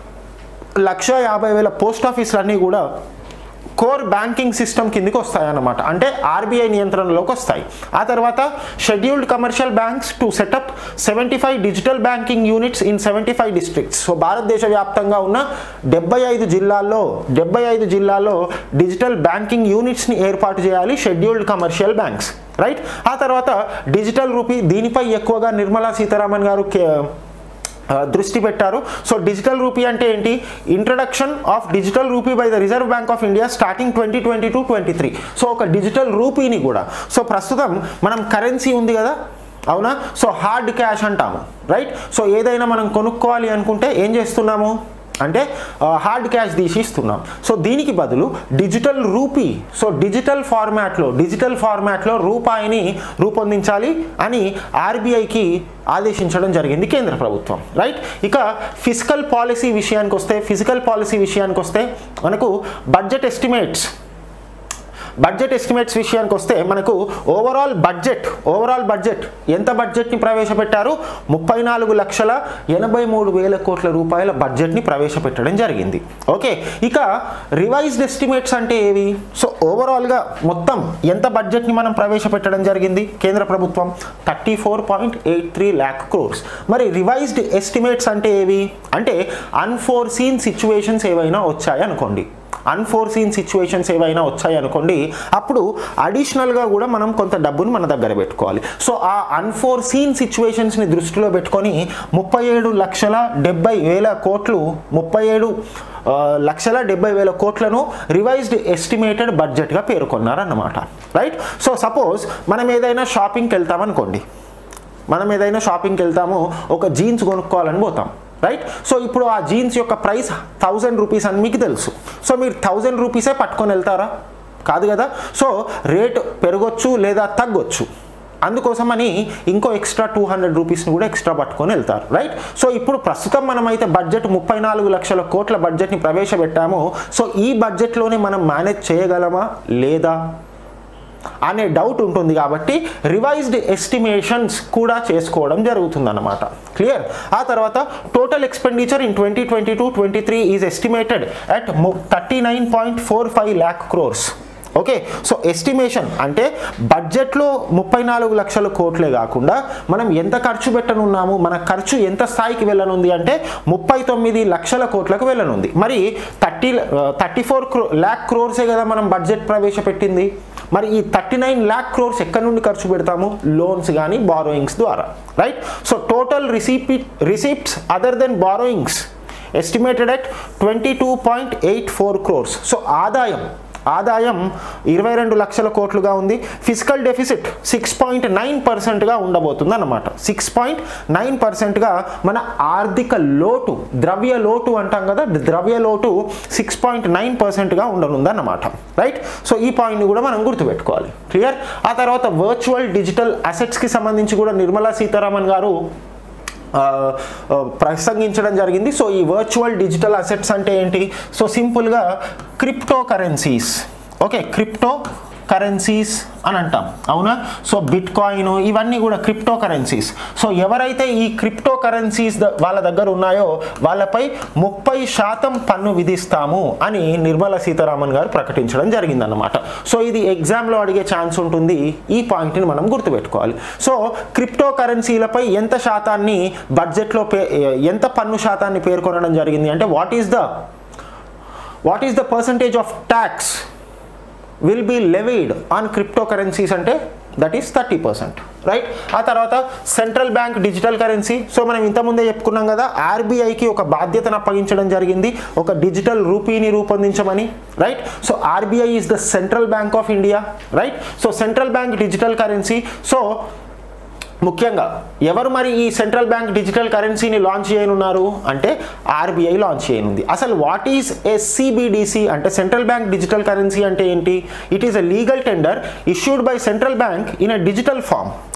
లక్ష యాభై వేల పోస్ట్ ఆఫీసులు అన్నీ కూడా కోర్ బ్యాంకింగ్ సిస్టమ్ కిందికి వస్తాయి అన్నమాట అంటే ఆర్బీఐ నియంత్రణలోకి వస్తాయి ఆ తర్వాత scheduled commercial banks to set up seventy five digital banking units in seventy five districts so భారతదేశ వ్యాప్తంగా ఉన్న డెబ్బై ఐదు జిల్లాల్లో డెబ్బై ఐదు జిల్లాల్లో డిజిటల్ బ్యాంకింగ్ యూనిట్స్ని ఏర్పాటు చేయాలి షెడ్యూల్డ్ కమర్షియల్ బ్యాంక్స్ రైట్ ఆ తర్వాత డిజిటల్ రూపీ దీనిపై ఎక్కువగా నిర్మలా సీతారామన్ గారు కే- ఆ, దృష్టి పెట్టారు సో డిజిటల్ రూపీ అంటే ఏంటి introduction of digital rupee by the reserve bank of India starting twenty twenty two twenty three so ఒక డిజిటల్ రూపీని కూడా సో ప్రస్తుతం మనం కరెన్సీ ఉంది కదా అవునా సో హార్డ్ క్యాష్ అంటాము రైట్ సో ఏదైనా మనం కొనుక్కోవాలి అనుకుంటే ఏం చేస్తున్నాము అంటే హార్డ్ క్యాష్ తీసి ఇస్తున్నాం సో దీనికి బదులు డిజిటల్ రూపీ సో డిజిటల్ ఫార్మాట్లో డిజిటల్ ఫార్మాట్లో రూపాయిని రూపొందించాలి అని ఆర్బీఐకి ఆదేశించడం జరిగింది కేంద్ర ప్రభుత్వం రైట్ ఇక ఫిజికల్ పాలసీ విషయానికి వస్తే ఫిజికల్ పాలసీ విషయానికి వస్తే మనకు బడ్జెట్ ఎస్టిమేట్స్ బడ్జెట్ ఎస్టిమేట్స్ విషయానికి వస్తే మనకు ఓవరాల్ బడ్జెట్ ఓవరాల్ బడ్జెట్ ఎంత బడ్జెట్ని ప్రవేశపెట్టారు ముప్పై నాలుగు లక్షల ఎనభై మూడు వేల కోట్ల రూపాయల బడ్జెట్ని ప్రవేశపెట్టడం జరిగింది ఓకే ఇక రివైజ్డ్ ఎస్టిమేట్స్ అంటే ఏవి సో ఓవరాల్గా మొత్తం ఎంత బడ్జెట్ని మనం ప్రవేశపెట్టడం జరిగింది కేంద్ర ప్రభుత్వం thirty four point eight three lakh crores మరి రివైజ్డ్ ఎస్టిమేట్స్ అంటే ఏవి అంటే అన్ఫోర్సీన్ సిచ్యువేషన్స్ ఏవైనా వచ్చాయి అనుకోండి అన్ఫోర్సీన్ సిచ్యువేషన్స్ ఏవైనా వచ్చాయి అనుకోండి అప్పుడు అడిషనల్గా కూడా మనం కొంత డబ్బును మన దగ్గర పెట్టుకోవాలి సో ఆ అన్ఫోర్సీన్ సిచ్యువేషన్స్ని దృష్టిలో పెట్టుకొని ముప్పై ఏడు లక్షల డెబ్బై వేల కోట్లు ముప్పై ఏడు ఆ, లక్షల డెబ్బై వేల కోట్లను రివైజ్డ్ ఎస్టిమేటెడ్ బడ్జెట్గా పేర్కొన్నారన్నమాట రైట్ సో సపోజ్ మనం ఏదైనా షాపింగ్కి వెళ్తామనుకోండి మనం ఏదైనా షాపింగ్కి వెళ్తాము ఒక జీన్స్ కొనుక్కోవాలని పోతాం రైట్ సో ఇప్పుడు ఆ జీన్స్ యొక్క ప్రైస్ థౌజండ్ రూపీస్ అని మీకు తెలుసు సో మీరు థౌజండ్ రూపీసే పట్టుకొని వెళ్తారా కాదు కదా సో రేట్ పెరగొచ్చు లేదా తగ్గొచ్చు అందుకోసమని ఇంకో ఎక్స్ట్రా టూ హండ్రెడ్ రూపీస్ని కూడా ఎక్స్ట్రా పట్టుకొని వెళ్తారు రైట్ సో ఇప్పుడు ప్రస్తుతం మనమైతే బడ్జెట్ ముప్పై నాలుగు లక్షల కోట్ల బడ్జెట్ని ప్రవేశపెట్టాము సో ఈ బడ్జెట్లోనే మనం మేనేజ్ చేయగలమా లేదా అనే డౌట్ ఉంటుంది కాబట్టి రివైజ్డ్ ఎస్టిమేషన్స్ కూడా చేసుకోవడం జరుగుతుందన్నమాట క్లియర్ ఆ తర్వాత total expenditure in twenty twenty two twenty three is estimated at thirty nine point four five lakh crores okay so estimation అంటే బడ్జెట్లో ముప్పై నాలుగు లక్షల కోట్లే కాకుండా మనం ఎంత ఖర్చు పెట్టనున్నాము మన ఖర్చు ఎంత స్థాయికి వెళ్ళనుంది అంటే ముప్పై తొమ్మిది లక్షల కోట్లకు వెళ్ళనుంది మరి థర్టీ థర్టీ ఫోర్ క్రో ల్యాక్ క్రోర్సే కదా మనం బడ్జెట్ ప్రవేశపెట్టింది మరి ఈ థర్టీ నైన్ ల్యాక్ క్రోర్స్ ఎక్కడి నుండి ఖర్చు పెడతాము లోన్స్ కానీ బారోయింగ్స్ ద్వారా రైట్ సో టోటల్ రిసీపి receipts other than borrowings estimated at twenty two point eight four crores so ఆదాయం ఆదాయం ఇరవై రెండు లక్షల కోట్లుగా ఉంది physical deficit six point nine పర్సెంట్గా ఉండబోతుంది అన్నమాట సిక్స్ పాయింట్ నైన్ పర్సెంట్గా మన ఆర్థిక లోటు ద్రవ్య లోటు అంటాం కదా ద్రవ్య లోటు సిక్స్ పాయింట్ నైన్ పర్సెంట్గా ఉండనుంది అన్నమాట రైట్ సో ఈ పాయింట్ని కూడా మనం గుర్తుపెట్టుకోవాలి క్లియర్ ఆ తర్వాత వర్చువల్ డిజిటల్ అసెట్స్కి సంబంధించి కూడా నిర్మలా సీతారామన్ గారు ఆ, ఆ, ప్రసంగించడం జరిగింది సో ఈ వర్చువల్ డిజిటల్ అసెట్స్ అంటే ఏంటి సో సింపుల్గా crypto currencies okay crypto currencies అని అంటాం అవునా సో బిట్ కాయిన్ ఇవన్నీ కూడా క్రిప్టో కరెన్సీస్ సో ఎవరైతే ఈ క్రిప్టో కరెన్సీస్ ద- వాళ్ళ దగ్గర ఉన్నాయో వాళ్ళపై ముప్పై శాతం పన్ను విధిస్తాము అని నిర్మలా సీతారామన్ గారు ప్రకటించడం జరిగిందన్నమాట సో ఇది ఎగ్జామ్లో అడిగే ఛాన్స్ ఉంటుంది ఈ పాయింట్ని మనం గుర్తుపెట్టుకోవాలి సో క్రిప్టో కరెన్సీలపై ఎంత శాతాన్ని బడ్జెట్లో పే ఎంత పన్ను శాతాన్ని పేర్కొనడం జరిగింది అంటే what is the what is the percentage of tax will be levied on crypto currencies అంటే that is thirty percent right ఆ తర్వాత central bank digital currency so మనం ఇంతకుముందే చెప్పుకున్నాం కదా ఆర్బీఐకి ఒక బాధ్యతను అప్పగించడం జరిగింది ఒక డిజిటల్ రూపీని రూపొందించమని right so RBI is the central bank of India right so central bank digital currency so ముఖ్యంగా ఎవరు మరి ఈ సెంట్రల్ బ్యాంక్ డిజిటల్ కరెన్సీని లాంచ్ చేయనున్నారు అంటే ఆర్బీఐ లాంచ్ చేయనుంది అసలు వాట్ ఈస్ ఏ సిబిడిసి అంటే సెంట్రల్ బ్యాంక్ డిజిటల్ కరెన్సీ అంటే ఏంటి it is a legal tender issued by central bank in a digital form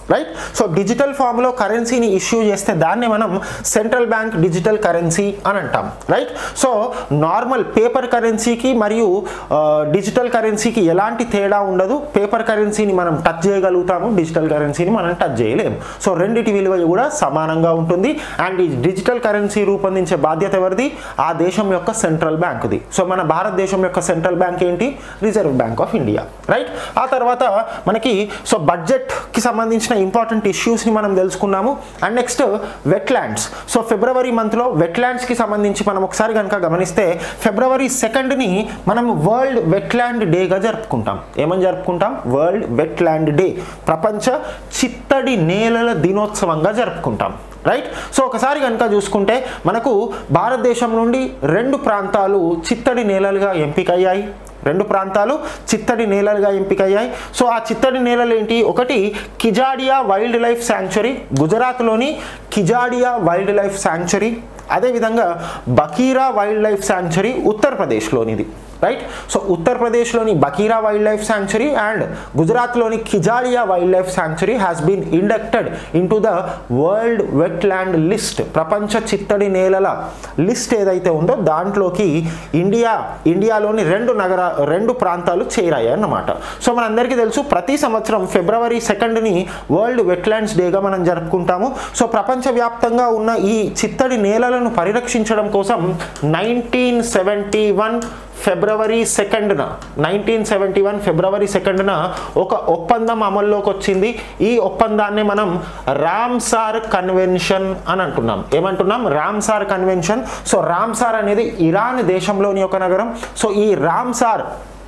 right so digital ఫామ్లో కరెన్సీని ఇష్యూ చేస్తే దాన్ని మనం సెంట్రల్ బ్యాంక్ డిజిటల్ కరెన్సీ అని అంటాం రైట్ సో నార్మల్ పేపర్ కరెన్సీకి మరియు డిజిటల్ కరెన్సీకి ఎలాంటి తేడా ఉండదు పేపర్ కరెన్సీని మనం టచ్ చేయగలుగుతాము డిజిటల్ కరెన్సీని మనం టచ్ చేయలేము సో రెండిటి విలువ కూడా సమానంగా ఉంటుంది అండ్ ఈ డిజిటల్ కరెన్సీ రూపొందించే బాధ్యత ఎవరిది ఆ దేశం యొక్క సెంట్రల్ బ్యాంకుది సో మన భారతదేశం యొక్క సెంట్రల్ బ్యాంక్ ఏంటి reserve bank of India right ఆ తర్వాత మనకి సో బడ్జెట్కి సంబంధించిన ఇంపార్టెంట్ ఇష్యూస్ని మనం తెలుసుకున్నాము అండ్ నెక్స్ట్ వెట్లాండ్స్ సో ఫిబ్రవరి మంత్లో వెట్లాండ్స్కి సంబంధించి మనం ఒకసారి కనుక గమనిస్తే ఫిబ్రవరి సెకండ్ని మనం వరల్డ్ వెట్లాండ్ డేగా జరుపుకుంటాం ఏమని జరుపుకుంటాం వరల్డ్ వెట్లాండ్ డే ప్రపంచ చిత్తడి నేలల దినోత్సవంగా జరుపుకుంటాం రైట్ సో ఒకసారి కనుక చూసుకుంటే మనకు భారతదేశం నుండి రెండు ప్రాంతాలు చిత్తడి నేలలుగా ఎంపికయ్యాయి రెండు ప్రాంతాలు చిత్తడి నేలలుగా ఎంపికయ్యాయి సో ఆ చిత్తడి నేలలు ఏంటి ఒకటి కిజాడియా వైల్డ్ లైఫ్ శాంక్చురీ గుజరాత్లోని కిజాడియా వైల్డ్ లైఫ్ శాంక్చురీ అదేవిధంగా బకీరా వైల్డ్ లైఫ్ శాంక్చురీ ఉత్తరప్రదేశ్లోనిది రైట్ సో ఉత్తరప్రదేశ్లోని Bakhira wildlife sanctuary and గుజరాత్లోని Khijadia wildlife sanctuary has been inducted into the world wetland list ప్రపంచ చిత్తడి నేలల లిస్ట్ ఏదైతే ఉందో దాంట్లోకి ఇండియా ఇండియాలోని రెండు నగర రెండు ప్రాంతాలు చేరాయి అన్నమాట సో మనందరికీ తెలుసు ప్రతి సంవత్సరం ఫిబ్రవరి సెకండ్ని వరల్డ్ వెట్లాండ్స్ డేగా మనం జరుపుకుంటాము సో ప్రపంచవ్యాప్తంగా ఉన్న ఈ చిత్తడి నేలలను పరిరక్షించడం కోసం నైన్టీన్ సెవెంటీ వన్ ఫిబ్రవరి సెకండ్న నైన్టీన్ సెవెంటీ వన్ ఫిబ్రవరి సెకండ్న ఒక ఒప్పందం అమల్లోకి వచ్చింది ఈ ఒప్పందాన్ని మనం రామ్సార్ కన్వెన్షన్ అని అంటున్నాం ఏమంటున్నాం రామ్సార్ కన్వెన్షన్ సో రామ్సార్ అనేది ఇరాన్ దేశంలోని ఒక నగరం సో ఈ రామ్సార్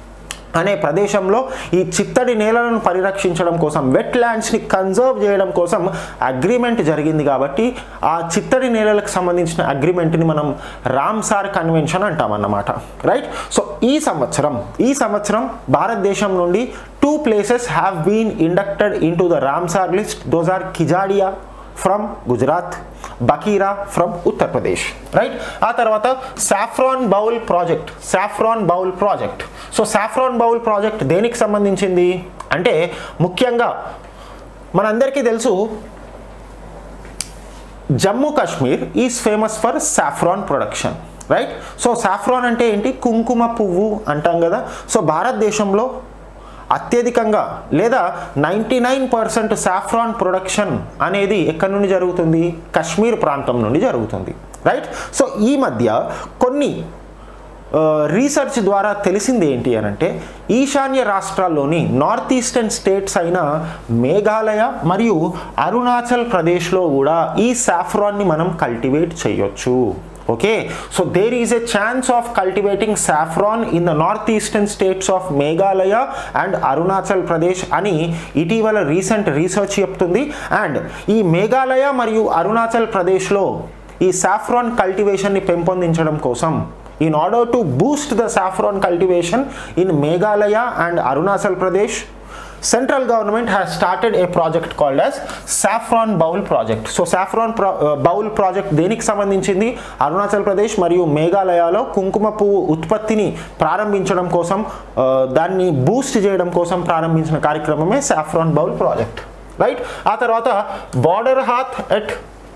అనే ప్రదేశంలో ఈ చిత్తడి నేలలను పరిరక్షించడం కోసం వెట్ ల్యాండ్స్ని కన్జర్వ్ చేయడం కోసం అగ్రిమెంట్ జరిగింది కాబట్టి ఆ చిత్తడి నేలలకు సంబంధించిన అగ్రిమెంట్ని మనం రామ్సార్ కన్వెన్షన్ అంటామన్నమాట రైట్ సో ఈ సంవత్సరం ఈ సంవత్సరం భారతదేశం నుండి two places have been inducted into the Ramsar list those are Khijadia from Gujarat Bakhira from Uttar Pradesh right ఆ తర్వాత saffron bowl project saffron bowl project so saffron bowl project దేనికి సంబంధించింది అంటే ముఖ్యంగా మనందరికీ తెలుసు Jammu Kashmir is famous for saffron production right so saffron అంటే ఏంటి కుంకుమ పువ్వు అంటాం కదా సో భారతదేశంలో అత్యధికంగా లేదా ninety nine percent saffron production అనేది ఎక్కడి నుండి జరుగుతుంది కశ్మీర్ ప్రాంతం నుండి జరుగుతుంది రైట్ సో ఈ మధ్య కొన్ని రీసెర్చ్ ద్వారా తెలిసింది ఏంటి అని అంటే ఈశాన్య రాష్ట్రాల్లోని నార్త్ ఈస్టర్న్ స్టేట్స్ అయిన మేఘాలయ మరియు అరుణాచల్ ప్రదేశ్లో కూడా ఈ సాఫ్రాన్ని మనం కల్టివేట్ చేయొచ్చు okay so there is a chance of cultivating saffron in the north eastern states of Meghalaya and Arunachal Pradesh అని ఇటీవల రీసెంట్ రీసెర్చ్ చెప్తుంది అండ్ ఈ మేఘాలయ మరియు అరుణాచల్ ప్రదేశ్లో ఈ సాఫ్రాన్ కల్టివేషన్ని పెంపొందించడం కోసం in order to boost the saffron cultivation in Meghalaya and Arunachal Pradesh central government has started a project called as saffron bowl project so saffron pro, uh, bowl project దేనికి సంబంధించింది అరుణాచల్ ప్రదేశ్ మరియు మేఘాలయలో కుంకుమ పువ్వు ఉత్పత్తిని ప్రారంభించడం కోసం uh, దాన్ని బూస్ట్ చేయడం కోసం ప్రారంభించిన కార్యక్రమమే సాఫ్రాన్ బౌల్ ప్రాజెక్ట్ రైట్ ఆ తర్వాత border haat at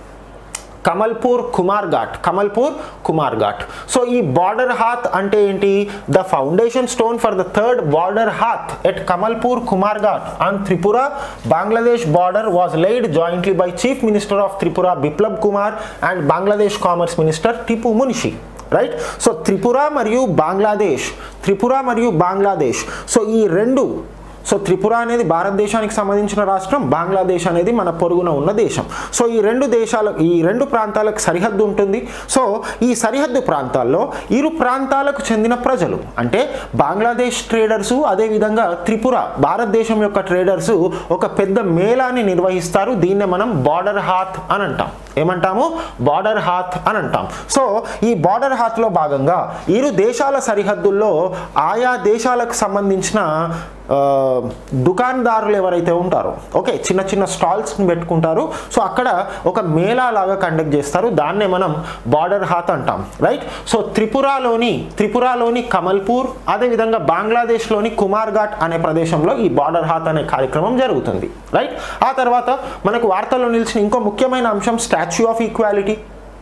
Kamalpur Kumar Ghat Kamalpur Kumar Ghat so ఈ బార్డర్ హాత్ అంటే ఏంటి the foundation stone for the third border haat at Kamalpur Kumar Ghat on Tripura Bangladesh border was laid jointly by chief minister of Tripura Biplab Kumar and Bangladesh commerce minister Tipu Munshi right so Tripura మరియు బంగ్లాదేశ్ త్రిపుర మరియు బంగ్లాదేశ్ సో ఈ రెండు so Tripura అనేది భారతదేశానికి సంబంధించిన రాష్ట్రం బంగ్లాదేశ్ అనేది మన పొరుగున ఉన్న దేశం సో ఈ రెండు దేశాల ఈ రెండు ప్రాంతాలకు సరిహద్దు ఉంటుంది సో ఈ సరిహద్దు ప్రాంతాల్లో ఇరు ప్రాంతాలకు చెందిన ప్రజలు అంటే బంగ్లాదేశ్ ట్రేడర్సు అదేవిధంగా త్రిపుర భారతదేశం యొక్క ట్రేడర్స్ ఒక పెద్ద మేళాన్ని నిర్వహిస్తారు దీన్నే మనం బార్డర్ హాత్ అని అంటాం ఏమంటాము బార్డర్ హాత్ అని అంటాం సో ఈ బార్డర్ హాత్లో భాగంగా ఇరు దేశాల సరిహద్దుల్లో ఆయా దేశాలకు సంబంధించిన ఆ, దుకాణదారులు ఎవరైతే ఉంటారో ఓకే చిన్న చిన్న స్టాల్స్ని పెట్టుకుంటారు సో అక్కడ ఒక మేళా లాగా కండక్ట్ చేస్తారు దాన్నే మనం బార్డర్ హాత్ అంటాం రైట్ సో త్రిపురలోని త్రిపురలోని కమల్పూర్ అదేవిధంగా బంగ్లాదేశ్లోని కుమార్ఘాట్ అనే ప్రదేశంలో ఈ బార్డర్ హాత్ అనే కార్యక్రమం జరుగుతుంది రైట్ ఆ తర్వాత మనకు వార్తల్లో నిలిచిన ఇంకో ముఖ్యమైన అంశం statue of equality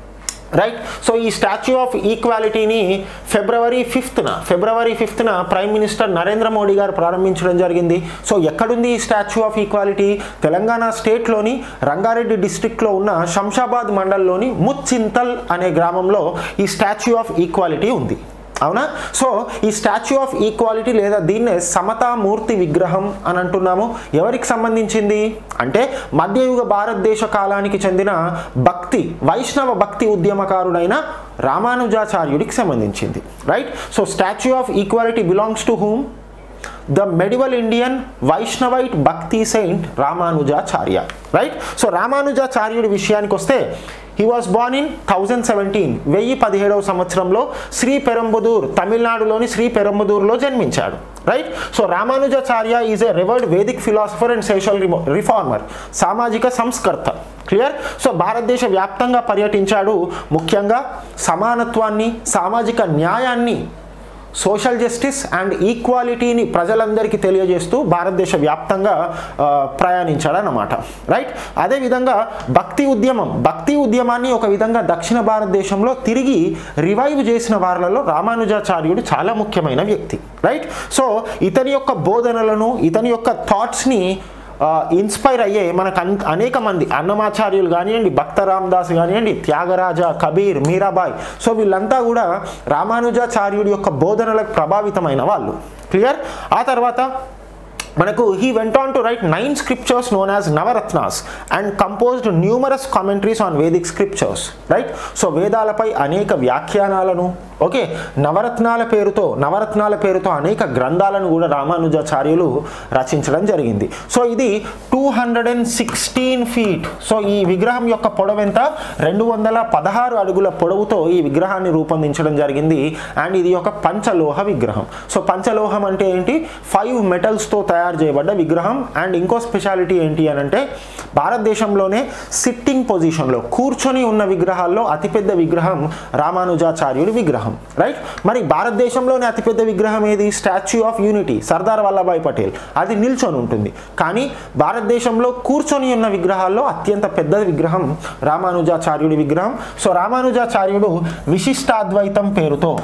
right so ఈ స్టాచ్యూ ఆఫ్ ఈక్వాలిటీని ఫిబ్రవరి ఫిఫ్త్న ఫిబ్రవరి ఫిఫ్త్న ప్రైమ్ మినిస్టర్ నరేంద్ర మోడీ గారు ప్రారంభించడం జరిగింది సో ఎక్కడుంది ఈ స్టాచ్యూ ఆఫ్ ఈక్వాలిటీ తెలంగాణ స్టేట్లోని రంగారెడ్డి డిస్ట్రిక్ట్లో ఉన్న శంషాబాద్ మండల్లోని ముచ్చింతల్ అనే గ్రామంలో ఈ స్టాచ్యూ ఆఫ్ ఈక్వాలిటీ ఉంది అవునా సో ఈ స్టాచ్యూ ఆఫ్ ఈక్వాలిటీ లేదా దీన్నే సమతామూర్తి విగ్రహం అని అంటున్నాము ఎవరికి సంబంధించింది అంటే మధ్యయుగ భారతదేశ కాలానికి చెందిన భక్తి వైష్ణవ భక్తి ఉద్యమకారుడైన రామానుజాచార్యుడికి సంబంధించింది right so statue of equality belongs to whom the medieval Indian Vaishnavite bhakti saint Ramanujacharya right so రామానుజాచార్యుడి విషయానికి వస్తే he was born in thousand seventeen వెయ్యి పదిహేడవ సంవత్సరంలో శ్రీ పెరంబుదూర్ తమిళనాడులోని శ్రీ పెరంబుదూర్లో జన్మించాడు right so Ramanujacharya is a revered vedic philosopher and social reformer సామాజిక సంస్కర్త క్లియర్ సో భారతదేశ వ్యాప్తంగా పర్యటించాడు ముఖ్యంగా సమానత్వాన్ని సామాజిక న్యాయాన్ని సోషల్ జస్టిస్ అండ్ ఈక్వాలిటీని ప్రజలందరికీ తెలియజేస్తూ భారతదేశ వ్యాప్తంగా ఆ, ప్రయాణించాడనమాట రైట్ అదేవిధంగా భక్తి ఉద్యమం భక్తి ఉద్యమాన్ని ఒక విధంగా దక్షిణ భారతదేశంలో తిరిగి రివైవ్ చేసిన వారిలో రామానుజాచార్యుడు చాలా ముఖ్యమైన వ్యక్తి రైట్ సో ఇతని యొక్క బోధనలను ఇతని యొక్క థాట్స్ని ఇన్స్పైర్ అయ్యే మనకు అన్ అనేక మంది అన్నమాచార్యులు కానివ్వండి భక్త రామదాస్ కానివ్వండి త్యాగరాజ కబీర్ మీరాబాయ్ సో వీళ్ళంతా కూడా రామానుజాచార్యుడి యొక్క బోధనలకు ప్రభావితమైన వాళ్ళు క్లియర్ ఆ తర్వాత మనకు he went on to write nine scriptures known as Navaratnas and composed numerous commentaries on vedic scriptures right so వేదాలపై అనేక వ్యాఖ్యానాలను ఓకే నవరత్నాల పేరుతో నవరత్నాల పేరుతో అనేక గ్రంథాలను కూడా రామానుజాచార్యులు రచించడం జరిగింది సో ఇది two hundred and sixteen feet so ఈ విగ్రహం యొక్క పొడవు ఎంత రెండు వందల పదహారు అడుగుల పొడవుతో ఈ విగ్రహాన్ని రూపొందించడం జరిగింది అండ్ ఇది ఒక పంచలోహ విగ్రహం సో పంచలోహం అంటే ఏంటి ఫైవ్ మెటల్స్తో తయారు చేయబడ్డ విగ్రహం అండ్ ఇంకో స్పెషాలిటీ ఏంటి అని అంటే భారతదేశంలోనే సిట్టింగ్ పొజిషన్లో కూర్చొని ఉన్న విగ్రహాల్లో అతిపెద్ద విగ్రహం రామానుజాచార్యుడి విగ్రహం రైట్ మరి భారతదేశంలోనే అతిపెద్ద విగ్రహం ఏది statue of unity Sardar Vallabhbhai Patel అది నిల్చొని ఉంటుంది కానీ భారతదేశంలో కూర్చొని ఉన్న విగ్రహాల్లో అత్యంత పెద్ద విగ్రహం రామానుజాచార్యుడి విగ్రహం సో రామానుజాచార్యుడు విశిష్టాద్వైతం పేరుతో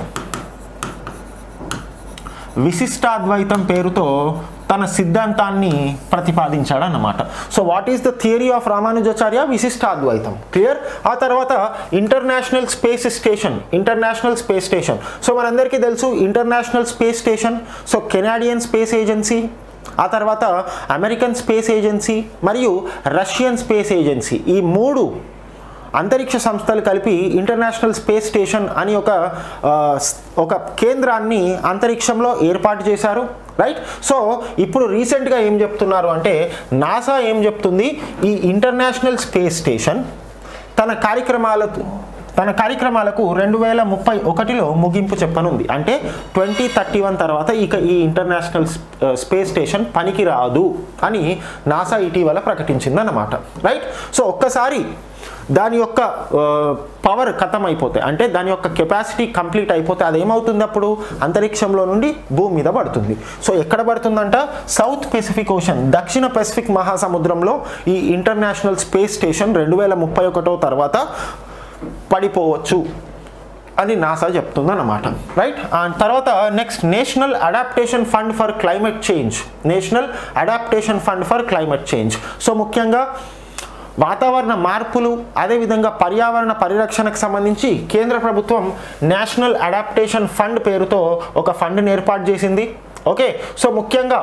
విశిష్టాద్వైతం పేరుతో తన సిద్ధాంతాన్ని ప్రతిపాదించాడు అన్నమాట so what is the theory of Ramanujacharya Vishishtadvaita clear ఆ తర్వాత international space station international space station so మనందరికీ తెలుసు international space station so Canadian space agency ఆ తర్వాత అమెరికన్ స్పేస్ ఏజెన్సీ మరియు రష్యన్ స్పేస్ ఏజెన్సీ ఈ మూడు అంతరిక్ష సంస్థలు కలిపి ఇంటర్నేషనల్ స్పేస్ స్టేషన్ అని ఒక ఆ, స్- ఒక కేంద్రాన్ని అంతరిక్షంలో ఏర్పాటు చేశారు రైట్ సో ఇప్పుడు రీసెంట్గా ఏం చెప్తున్నారు అంటే నాసా ఏం చెప్తుంది ఈ ఇంటర్నేషనల్ స్పేస్ స్టేషన్ తన కార్యక్రమాలకు తన కార్యక్రమాలకు రెండు వేల ముప్పై ఒకటిలో ముగింపు చెప్పనుంది అంటే ట్వంటీ థర్టీ వన్ తర్వాత ఇక ఈ ఇంటర్నేషనల్ స్పేస్ స్టేషన్ పనికి రాదు అని నాసా ఇటీవల ప్రకటించింది అన్నమాట రైట్ సో ఒక్కసారి దాని యొక్క పవర్ ఖతం అయిపోతే అంటే దాని యొక్క కెపాసిటీ కంప్లీట్ అయిపోతే అది ఏమవుతుంది అప్పుడు అంతరిక్షంలో నుండి భూమి మీద పడుతుంది సో ఎక్కడ పడుతుందంట సౌత్ పెసిఫిక్ ఓషన్ దక్షిణ పెసిఫిక్ మహాసముద్రంలో ఈ ఇంటర్నేషనల్ స్పేస్ స్టేషన్ రెండు వేల ముప్పై ఒకటో తర్వాత పడిపోవచ్చు అని నాసా చెప్తుందన్నమాట రైట్ తర్వాత next national adaptation fund for climate change national adaptation fund for climate change so ముఖ్యంగా వాతావరణ మార్పులు అదేవిధంగా పర్యావరణ పరిరక్షణకు సంబంధించి కేంద్ర ప్రభుత్వం నేషనల్ అడాప్టేషన్ ఫండ్ పేరుతో ఒక ఫండ్ని ఏర్పాటు చేసింది ఓకే సో ముఖ్యంగా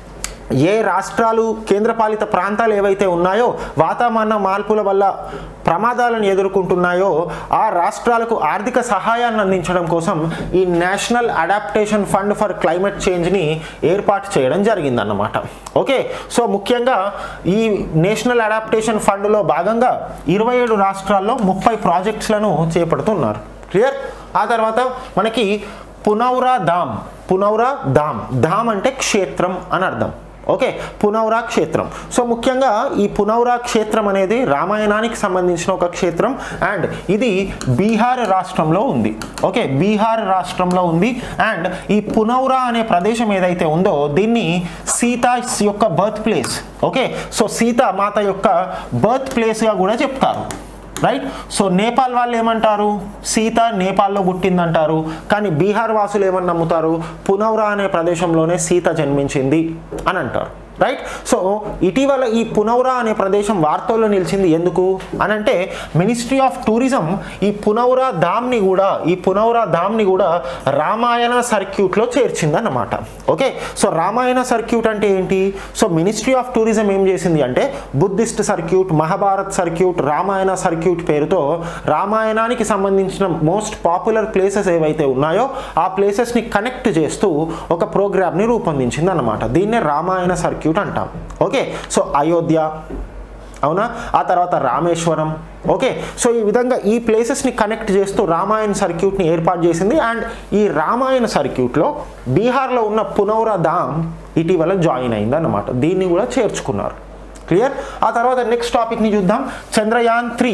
ఏ రాష్ట్రాలు కేంద్రపాలిత ప్రాంతాలు ఏవైతే ఉన్నాయో వాతావరణ మార్పుల వల్ల ప్రమాదాలను ఎదుర్కొంటున్నాయో ఆ రాష్ట్రాలకు ఆర్థిక సహాయాన్ని అందించడం కోసం ఈ national adaptation fund for climate చేంజ్ని ఏర్పాటు చేయడం జరిగిందన్నమాట ఓకే సో ముఖ్యంగా ఈ నేషనల్ అడాప్టేషన్ ఫండ్లో భాగంగా ఇరవై ఏడు రాష్ట్రాల్లో ముప్పై ప్రాజెక్ట్స్లను చేపడుతున్నారు క్లియర్ ఆ తర్వాత మనకి పునౌరా డామ్ పునౌరా ధామ్ ధామ్ అంటే క్షేత్రం అని అర్థం ఓకే పునౌరా క్షేత్రం సో ముఖ్యంగా ఈ పునౌరా క్షేత్రం అనేది రామాయణానికి సంబంధించిన ఒక క్షేత్రం అండ్ ఇది బీహార్ రాష్ట్రంలో ఉంది ఓకే బీహార్ రాష్ట్రంలో ఉంది అండ్ ఈ పునౌరా అనే ప్రదేశం ఏదైతే ఉందో దీన్ని సీత యొక్క birth place okay so Sita Mata యొక్క బర్త్ ప్లేస్గా కూడా చెప్తారు రైట్ సో నేపాల్ వాళ్ళు ఏమంటారు సీత నేపాల్లో పుట్టిందంటారు కానీ బీహార్ వాసులు ఏమని నమ్ముతారు పునౌరా అనే ప్రదేశంలోనే సీత జన్మించింది అని అంటారు రైట్ సో ఇటీవల ఈ పునౌరా అనే ప్రదేశం వార్తల్లో నిలిచింది ఎందుకు అని అంటే మినిస్ట్రీ ఆఫ్ టూరిజం ఈ పునౌరా ధామ్ని కూడా ఈ పునౌరా ధామ్ని కూడా రామాయణ సర్క్యూట్లో చేర్చిందన్నమాట ఓకే సో రామాయణ సర్క్యూట్ అంటే ఏంటి సో మినిస్ట్రీ ఆఫ్ టూరిజం ఏం చేసింది అంటే Buddhist circuit Mahabharat circuit Ramayana circuit పేరుతో రామాయణానికి సంబంధించిన మోస్ట్ పాపులర్ ప్లేసెస్ ఏవైతే ఉన్నాయో ఆ ప్లేసెస్ని కనెక్ట్ చేస్తూ ఒక ప్రోగ్రామ్ని రూపొందించింది అన్నమాట దీన్నే రామాయణ సర్క్యూట్ అంటాం ఓకే సో అయోధ్య అవునా ఆ తర్వాత రామేశ్వరం ఓకే సో ఈ విధంగా ఈ ప్లేసెస్ని కనెక్ట్ చేస్తూ రామాయణ సర్క్యూట్ని ఏర్పాటు చేసింది అండ్ ఈ రామాయణ సర్క్యూట్లో బీహార్లో ఉన్న పునౌరా ధామ్ ఇటీవల జాయిన్ అయింది అన్నమాట దీన్ని కూడా చేర్చుకున్నారు క్లియర్ ఆ తర్వాత నెక్స్ట్ టాపిక్ని చూద్దాం చంద్రయాన్ త్రీ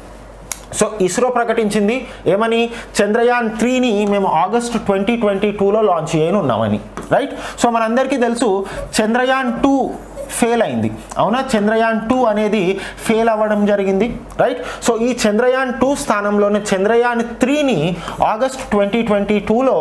సో ఇస్రో ప్రకటించింది ఏమని చంద్రయాన్ త్రీని మేము ఆగస్ట్ ట్వంటీ ట్వంటీ టూలో లాంచ్ చేయనున్నామని రైట్ సో మనందరికీ తెలుసు చంద్రయాన్ టూ ఫెయిల్ అయింది అవునా చంద్రయాన్ టూ అనేది ఫెయిల్ అవ్వడం జరిగింది రైట్ సో ఈ చంద్రయాన్ టూ స్థానంలోనే చంద్రయాన్ త్రీని ఆగస్ట్ ట్వంటీ ట్వంటీ టూలో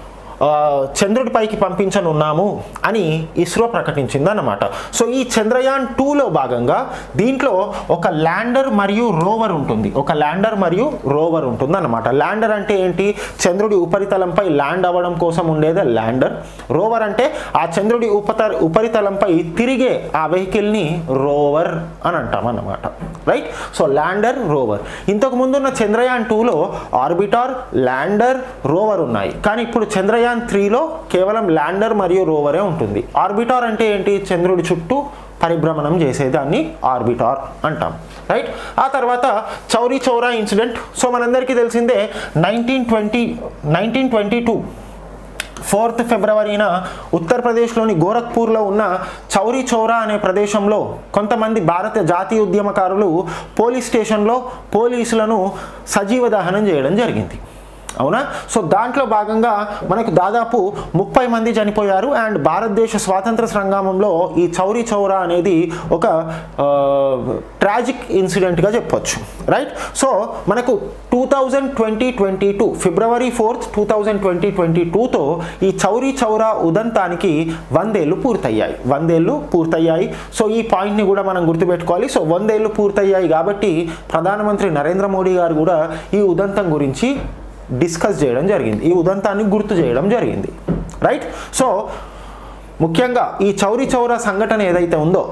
చంద్రుడిపైకి పంపించనున్నాము అని ఇస్రో ప్రకటించింది అన్నమాట సో ఈ చంద్రయాన్ టూలో భాగంగా దీంట్లో ఒక ల్యాండర్ మరియు రోవర్ ఉంటుంది ఒక ల్యాండర్ మరియు రోవర్ ఉంటుంది అన్నమాట ల్యాండర్ అంటే ఏంటి చంద్రుడి ఉపరితలంపై ల్యాండ్ అవ్వడం కోసం ఉండేదే ల్యాండర్ రోవర్ అంటే ఆ చంద్రుడి ఉపత ఉపరితలంపై తిరిగే ఆ వెహికల్ని రోవర్ అని అంటాం అన్నమాట రైట్ సో ల్యాండర్ రోవర్ ఇంతకు ముందున్న చంద్రయాన్ టూలో ఆర్బిటార్ ల్యాండర్ రోవర్ ఉన్నాయి కానీ ఇప్పుడు చంద్రయాన్ త్రీలో కేవలం ల్యాండర్ మరియు రోవరే ఉంటుంది ఆర్బిటార్ అంటే ఏంటి చంద్రుడి చుట్టూ పరిభ్రమణం చేసేదాన్ని ఆర్బిటార్ అంటాం రైట్ ఆ తర్వాత చౌరీ చౌరా ఇన్సిడెంట్ సో మనందరికీ తెలిసిందే nineteen twenty nineteen twenty two fourth ఫిబ్రవరిన ఉత్తరప్రదేశ్లోని గోరఖ్పూర్లో ఉన్న చౌరీ చౌరా అనే ప్రదేశంలో కొంతమంది భారత జాతీయ ఉద్యమకారులు పోలీస్ స్టేషన్లో పోలీసులను సజీవ దహనం చేయడం జరిగింది అవునా సో దాంట్లో భాగంగా మనకు దాదాపు ముప్పై మంది చనిపోయారు అండ్ భారతదేశ స్వాతంత్ర సంగ్రామంలో ఈ చౌరీ చౌరా అనేది ఒక ట్రాజిక్ ఇన్సిడెంట్గా చెప్పొచ్చు రైట్ సో మనకు two thousand twenty twenty two February fourth two thousand twenty twenty టూతో ఈ చౌరీ చౌరా ఉదంతానికి వందేళ్ళు పూర్తయ్యాయి వందేళ్ళు పూర్తయ్యాయి సో ఈ పాయింట్ని కూడా మనం గుర్తుపెట్టుకోవాలి సో వందేళ్ళు పూర్తయ్యాయి కాబట్టి ప్రధానమంత్రి నరేంద్ర మోడీ గారు కూడా ఈ ఉదంతం గురించి డిస్కస్ చేయడం జరిగింది ఈ ఉదంతాన్ని గుర్తు చేయడం జరిగింది రైట్ సో ముఖ్యంగా ఈ చౌరీ చౌరా సంఘటన ఏదైతే ఉందో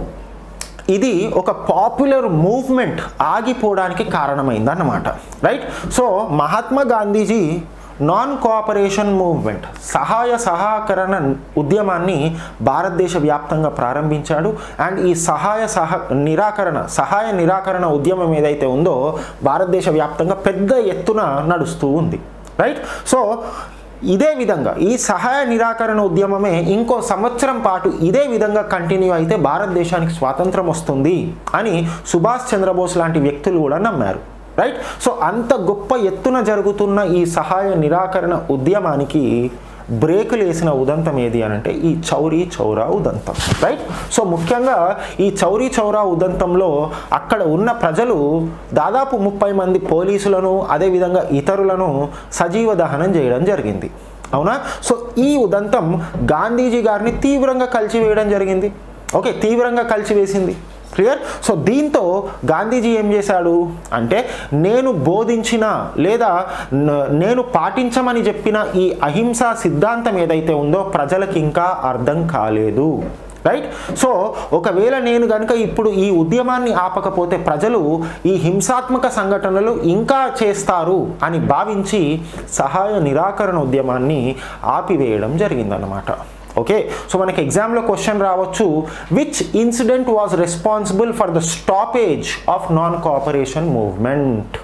ఇది ఒక పాపులర్ మూవ్మెంట్ ఆగిపోవడానికి కారణమైంది అన్నమాట right so Mahatma Gandhiji non cooperation movement సహాయ సహకరణ ఉద్యమాన్ని భారతదేశ వ్యాప్తంగా ప్రారంభించాడు అండ్ ఈ సహాయ సహ నిరాకరణ సహాయ నిరాకరణ ఉద్యమం ఏదైతే ఉందో భారతదేశ వ్యాప్తంగా పెద్ద ఎత్తున నడుస్తూ ఉంది రైట్ సో ఇదే విధంగా ఈ సహాయ నిరాకరణ ఉద్యమమే ఇంకో సంవత్సరం పాటు ఇదే విధంగా కంటిన్యూ అయితే భారతదేశానికి స్వాతంత్రం వస్తుంది అని సుభాష్ చంద్రబోస్ లాంటి వ్యక్తులు కూడా నమ్మారు రైట్ సో అంత గొప్ప ఎత్తున జరుగుతున్న ఈ సహాయ నిరాకరణ ఉద్యమానికి బ్రేకులు వేసిన ఉదంతం ఏది అని అంటే ఈ చౌరీ చౌరా ఉదంతం రైట్ సో ముఖ్యంగా ఈ చౌరీ చౌరా ఉదంతంలో అక్కడ ఉన్న ప్రజలు దాదాపు ముప్పై మంది పోలీసులను అదేవిధంగా ఇతరులను సజీవ దహనం చేయడం జరిగింది అవునా సో ఈ ఉదంతం గాంధీజీ గారిని తీవ్రంగా కలిసివేయడం జరిగింది ఓకే తీవ్రంగా కలిసివేసింది క్లియర్ సో దీంతో గాంధీజీ ఏం చేశాడు అంటే నేను బోధించిన లేదా న- నేను పాటించమని చెప్పిన ఈ అహింసా సిద్ధాంతం ఏదైతే ఉందో ప్రజలకు ఇంకా అర్థం కాలేదు రైట్ సో ఒకవేళ నేను కనుక ఇప్పుడు ఈ ఉద్యమాన్ని ఆపకపోతే ప్రజలు ఈ హింసాత్మక సంఘటనలు ఇంకా చేస్తారు అని భావించి సహాయ నిరాకరణ ఉద్యమాన్ని ఆపివేయడం జరిగిందన్నమాట ఓకే సో మనకి ఎగ్జామ్లో క్వశ్చన్ రావచ్చు which incident was responsible for the stoppage of non cooperation movement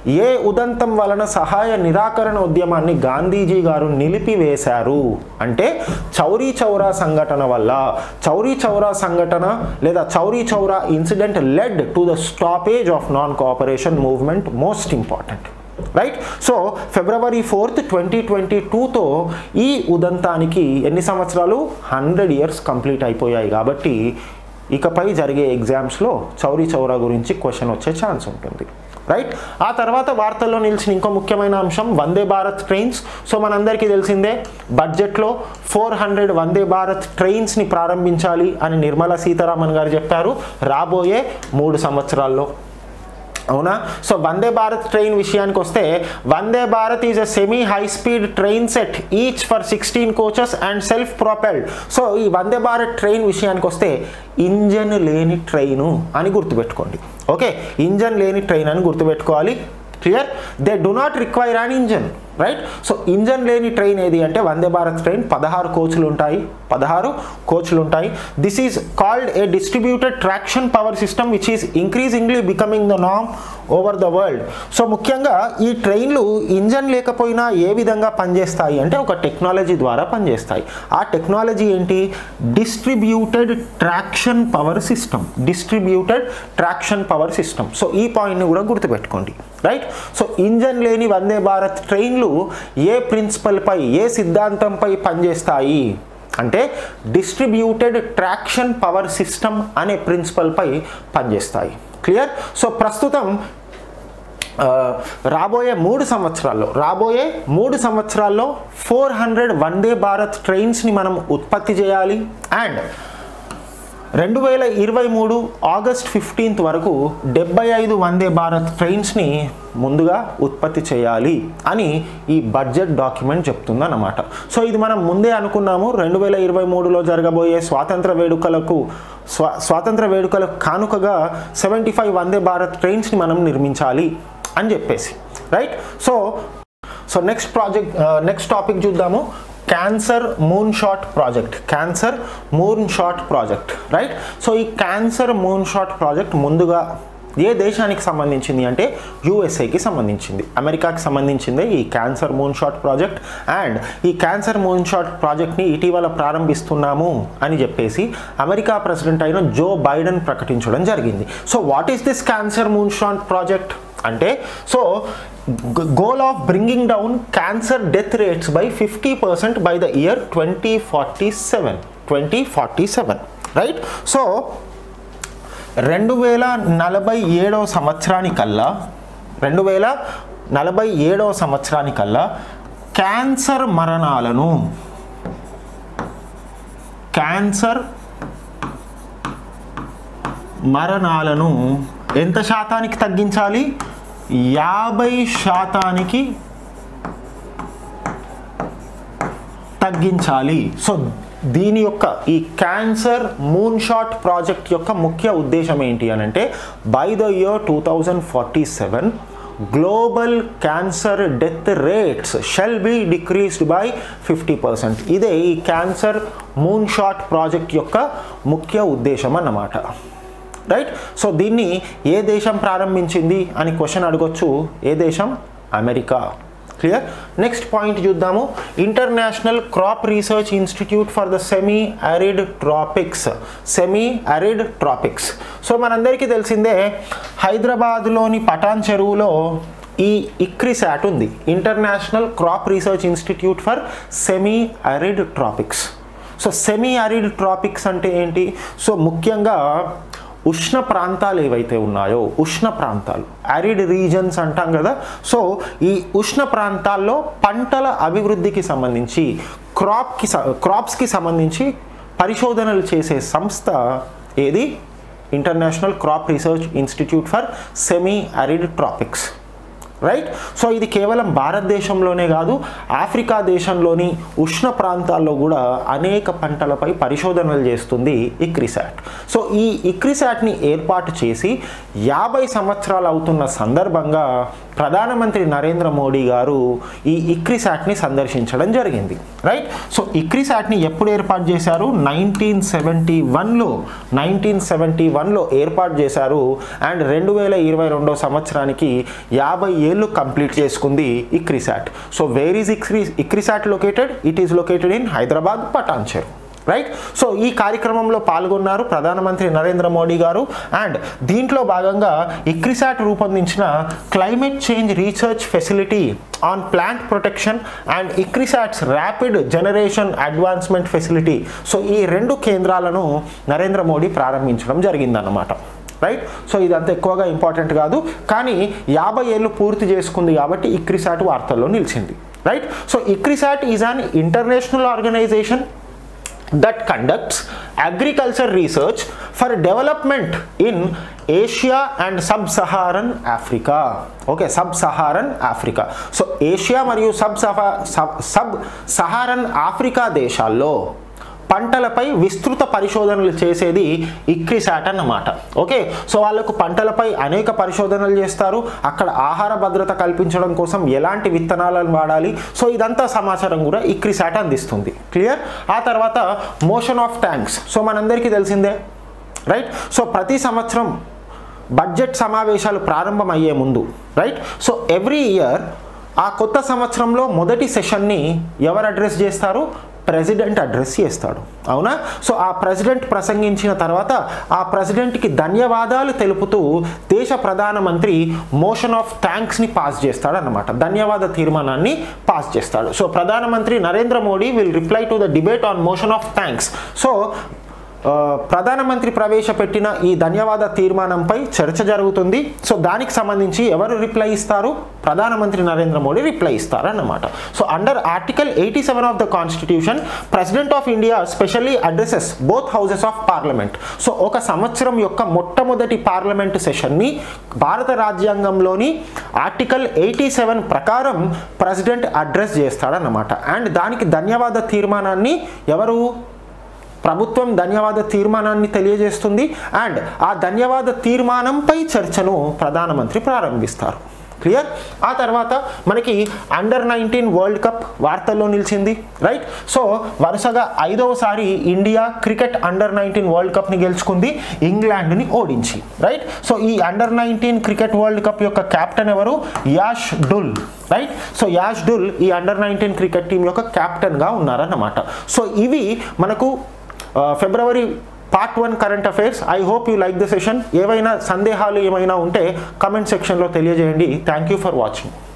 ఏ ఉదంతం వలన సహాయ నిరాకరణ ఉద్యమాన్ని గాంధీజీ గారు నిలిపివేశారు అంటే చౌరీ చౌరా సంఘటన వల్ల చౌరీ చౌరా సంఘటన లేదా Chauri Chaura incident led to the stoppage of non cooperation movement most important right so February fourth twenty twenty టూతో ఈ ఉదంతానికి ఎన్ని సంవత్సరాలు హండ్రెడ్ ఇయర్స్ కంప్లీట్ అయిపోయాయి కాబట్టి ఇకపై జరిగే ఎగ్జామ్స్లో చౌరీ చౌరా గురించి క్వశ్చన్ వచ్చే ఛాన్స్ ఉంటుంది రైట్ ఆ తర్వాత వార్తల్లో నిలిచిన ఇంకో ముఖ్యమైన అంశం వందే భారత్ ట్రైన్స్ సో మనందరికీ తెలిసిందే బడ్జెట్లో ఫోర్ హండ్రెడ్ వందే భారత్ ట్రైన్స్ని ప్రారంభించాలి అని నిర్మలా సీతారామన్ గారు చెప్పారు రాబోయే మూడు సంవత్సరాల్లో అవునా సో వందే భారత్ ట్రైన్ విషయానికి వస్తే Vande Bharat is a semi high speed train set each for sixteen coaches and self propelled so ఈ వందే భారత్ ట్రైన్ విషయానికి వస్తే ఇంజన్ లేని ట్రైను అని గుర్తుపెట్టుకోండి ఓకే ఇంజన్ లేని ట్రైన్ అని గుర్తుపెట్టుకోవాలి clear they do not require an engine right so engine లేని ట్రైన్ ఏది అంటే వందే భారత్ ట్రైన్ పదహారు కోచ్లు ఉంటాయి పదహారు కోచ్లు ఉంటాయి this is called a distributed traction power system which is increasingly becoming the నామ్ ఓవర్ ద వరల్డ్ సో ముఖ్యంగా ఈ ట్రైన్లు ఇంజన్ లేకపోయినా ఏ విధంగా పనిచేస్తాయి అంటే ఒక టెక్నాలజీ ద్వారా పనిచేస్తాయి ఆ టెక్నాలజీ ఏంటి distributed traction power system distributed traction power system so ఈ పాయింట్ని కూడా గుర్తుపెట్టుకోండి రైట్ సో ఇంజన్ లేని వందే భారత్ ట్రైన్లు ఏ ప్రిన్సిపల్పై ఏ సిద్ధాంతంపై పనిచేస్తాయి అంటే డిస్ట్రిబ్యూటెడ్ ట్రాక్షన్ పవర్ సిస్టమ్ అనే ప్రిన్సిపల్పై పనిచేస్తాయి క్లియర్ సో ప్రస్తుతం ఆ, రాబోయే మూడు సంవత్సరాల్లో రాబోయే మూడు సంవత్సరాల్లో ఫోర్ హండ్రెడ్ వందే భారత్ ట్రైన్స్ని మనం ఉత్పత్తి చేయాలి అండ్ రెండు వేల ఇరవై మూడు ఆగస్ట్ ఫిఫ్టీన్త్ వరకు డెబ్బై ఐదు వందే భారత్ ట్రైన్స్ని ముందుగా ఉత్పత్తి చేయాలి అని ఈ బడ్జెట్ డాక్యుమెంట్ చెప్తుందన్నమాట సో ఇది మనం ముందే అనుకున్నాము రెండు వేల ఇరవై మూడులో జరగబోయే స్వాతంత్ర వేడుకలకు స్వా స్వాతంత్ర వేడుకలకు కానుకగా సెవెంటీ ఫైవ్ వందే భారత్ ట్రైన్స్ని మనం నిర్మించాలి అని చెప్పేసి right so so next project next topic చూద్దాము cancer moonshot project cancer moonshot project right so ఈ క్యాన్సర్ మూన్ షాట్ ప్రాజెక్ట్ ముందుగా ఏ దేశానికి సంబంధించింది అంటే యూఎస్ఏకి సంబంధించింది అమెరికాకి సంబంధించిందే ఈ cancer moonshot project and ఈ క్యాన్సర్ మూన్ షాట్ ప్రాజెక్ట్ని ఇటీవల ప్రారంభిస్తున్నాము అని చెప్పేసి అమెరికా ప్రెసిడెంట్ అయిన జో బైడెన్ ప్రకటించడం జరిగింది so what is this cancer moonshot project అంటే so goal of bringing down cancer death rates by fifty percent by the year twenty forty seven twenty forty seven right so రెండు వేల నలభై ఏడవ సంవత్సరానికల్లా రెండు వేల నలభై ఏడవ సంవత్సరానికల్లా క్యాన్సర్ మరణాలను క్యాన్సర్ మరణాలను ఎంత శాతానికి తగ్గించాలి యాభై శాతానికి తగ్గించాలి సో దీని యొక్క ఈ క్యాన్సర్ మూన్ షాట్ ప్రాజెక్ట్ యొక్క ముఖ్య ఉద్దేశం ఏంటి అని అంటే by the year two thousand forty seven global cancer death rates shall be decreased by fifty percent ఇదే ఈ క్యాన్సర్ మూన్ షాట్ ప్రాజెక్ట్ యొక్క ముఖ్య ఉద్దేశం అన్నమాట రైట్ సో దీన్ని ఏ దేశం ప్రారంభించింది అని క్వశ్చన్ అడగొచ్చు ఏ దేశం అమెరికా క్లియర్ నెక్స్ట్ పాయింట్ చూద్దాము international crop research institute for the semi arid tropics semi arid tropics so మనందరికీ తెలిసిందే హైదరాబాద్లోని పటాన్ చెరువులో ఈ ఇక్రిసాట్ ఉంది international crop research institute for semi arid tropics so semi arid tropics అంటే ఏంటి సో ముఖ్యంగా ఉష్ణ ప్రాంతాలు ఏవైతే ఉన్నాయో ఉష్ణ ప్రాంతాలు అరిడ్ రీజన్స్ అంటాం కదా సో ఈ ఉష్ణ ప్రాంతాల్లో పంటల అభివృద్ధికి సంబంధించి క్రాప్కి క్రాప్స్కి సంబంధించి పరిశోధనలు చేసే సంస్థ ఏది international crop research institute for semi arid tropics right so ఇది కేవలం భారతదేశంలోనే కాదు ఆఫ్రికా దేశంలోని ఉష్ణ ప్రాంతాల్లో కూడా అనేక పంటలపై పరిశోధనలు చేస్తుంది ఇక్రిసాట్ సో ఈ ఇక్రిసాట్ని ఏర్పాటు చేసి యాభై సంవత్సరాలు అవుతున్న సందర్భంగా ప్రధానమంత్రి నరేంద్ర మోడీ గారు ఈ ఇక్రిసాట్ని సందర్శించడం జరిగింది రైట్ సో ఇక్రిసాట్ని ఎప్పుడు ఏర్పాటు చేశారు నైన్టీన్ సెవెంటీ వన్లో నైన్టీన్ సెవెంటీ వన్లో ఏర్పాటు చేశారు అండ్ రెండు వేల ఇరవై రెండో సంవత్సరానికి యాభై ఏళ్ళు కంప్లీట్ చేసుకుంది ఇక్రిసాట్ సో వేర్ ఈజ్ ఇక్రి ICRISAT located it is located in Hyderabad Patancheru right so ఈ కార్యక్రమంలో పాల్గొన్నారు ప్రధానమంత్రి నరేంద్ర మోడీ గారు అండ్ దీంట్లో భాగంగా ఇక్రిసాట్ రూపొందించిన climate change research facility on plant protection and ICRISAT's rapid generation advancement facility so ఈ రెండు కేంద్రాలను నరేంద్ర మోడీ ప్రారంభించడం జరిగిందన్నమాట రైట్ సో ఇదంత ఎక్కువగా ఇంపార్టెంట్ కాదు కానీ యాభై ఏళ్ళు పూర్తి చేసుకుంది కాబట్టి ఇక్రిసాట్ వార్తల్లో నిలిచింది right so ICRISAT is an international organization that conducts agriculture research for development in Asia and sub-Saharan Africa. Okay sub Saharan Africa so Asia మరియు సబ్ సహా సబ్ సహారన్ ఆఫ్రికా దేశాల్లో పంటలపై విస్తృత పరిశోధనలు చేసేది ఇక్రిసాట్ అన్నమాట ఓకే సో వాళ్ళకు పంటలపై అనేక పరిశోధనలు చేస్తారు అక్కడ ఆహార భద్రత కల్పించడం కోసం ఎలాంటి విత్తనాలను వాడాలి సో ఇదంతా సమాచారం కూడా ఇక్రిసాట్ అందిస్తుంది క్లియర్ ఆ తర్వాత మోషన్ ఆఫ్ ట్యాంక్స్ సో మనందరికీ తెలిసిందే రైట్ సో ప్రతి సంవత్సరం బడ్జెట్ సమావేశాలు ప్రారంభమయ్యే ముందు రైట్ సో ఎవ్రీ ఇయర్ ఆ కొత్త సంవత్సరంలో మొదటి సెషన్ని ఎవరు అడ్రస్ చేస్తారు ప్రెసిడెంట్ అడ్రస్ చేస్తాడు అవునా సో ఆ ప్రెసిడెంట్ ప్రసంగించిన తర్వాత ఆ ప్రెసిడెంట్కి ధన్యవాదాలు తెలుపుతూ దేశ ప్రధానమంత్రి మోషన్ ఆఫ్ థ్యాంక్స్ని పాస్ చేస్తాడు అన్నమాట ధన్యవాద తీర్మానాన్ని పాస్ చేస్తాడు సో ప్రధానమంత్రి Narendra Modi will reply to the debate on motion of thanks so ah, ప్రధానమంత్రి ప్రవేశపెట్టిన ఈ ధన్యవాద తీర్మానంపై చర్చ జరుగుతుంది సో దానికి సంబంధించి ఎవరు రిప్లై ఇస్తారు ప్రధానమంత్రి నరేంద్ర మోడీ రిప్లై ఇస్తారు అన్నమాట so under article eighty seven of the constitution president of India specially addresses both houses of parliament so ఒక సంవత్సరం యొక్క మొట్టమొదటి పార్లమెంట్ సెషన్ని భారత రాజ్యాంగంలోని ఆర్టికల్ ఎయిటీ సెవెన్ ప్రకారం ప్రెసిడెంట్ అడ్రస్ చేస్తాడన్నమాట అండ్ దానికి ధన్యవాద తీర్మానాన్ని ఎవరు ప్రభుత్వం ధన్యవాద తీర్మానాన్ని తెలియజేస్తుంది అండ్ ఆ ధన్యవాద తీర్మానంపై చర్చను ప్రధానమంత్రి ప్రారంభిస్తారు క్లియర్ ఆ తర్వాత మనకి అండర్ నైన్టీన్ వరల్డ్ కప్ వార్తల్లో నిలిచింది రైట్ సో వరుసగా ఐదవసారి India cricket under nineteen world కప్ని గెలుచుకుంది ఇంగ్లాండ్ని ఓడించి రైట్ సో ఈ under nineteen cricket world cup యొక్క కెప్టెన్ ఎవరు యాష్ డుల్ రైట్ సో యాష్ డుల్ ఈ అండర్ నైన్టీన్ క్రికెట్ టీం యొక్క కెప్టెన్గా ఉన్నారన్నమాట సో ఇవి మనకు ఆ, February part one current affairs I hope you like the session ఏవైనా సందేహాలు ఏమైనా ఉంటే కమెంట్ సెక్షన్లో తెలియజేయండి థ్యాంక్ యూ ఫర్ వాచింగ్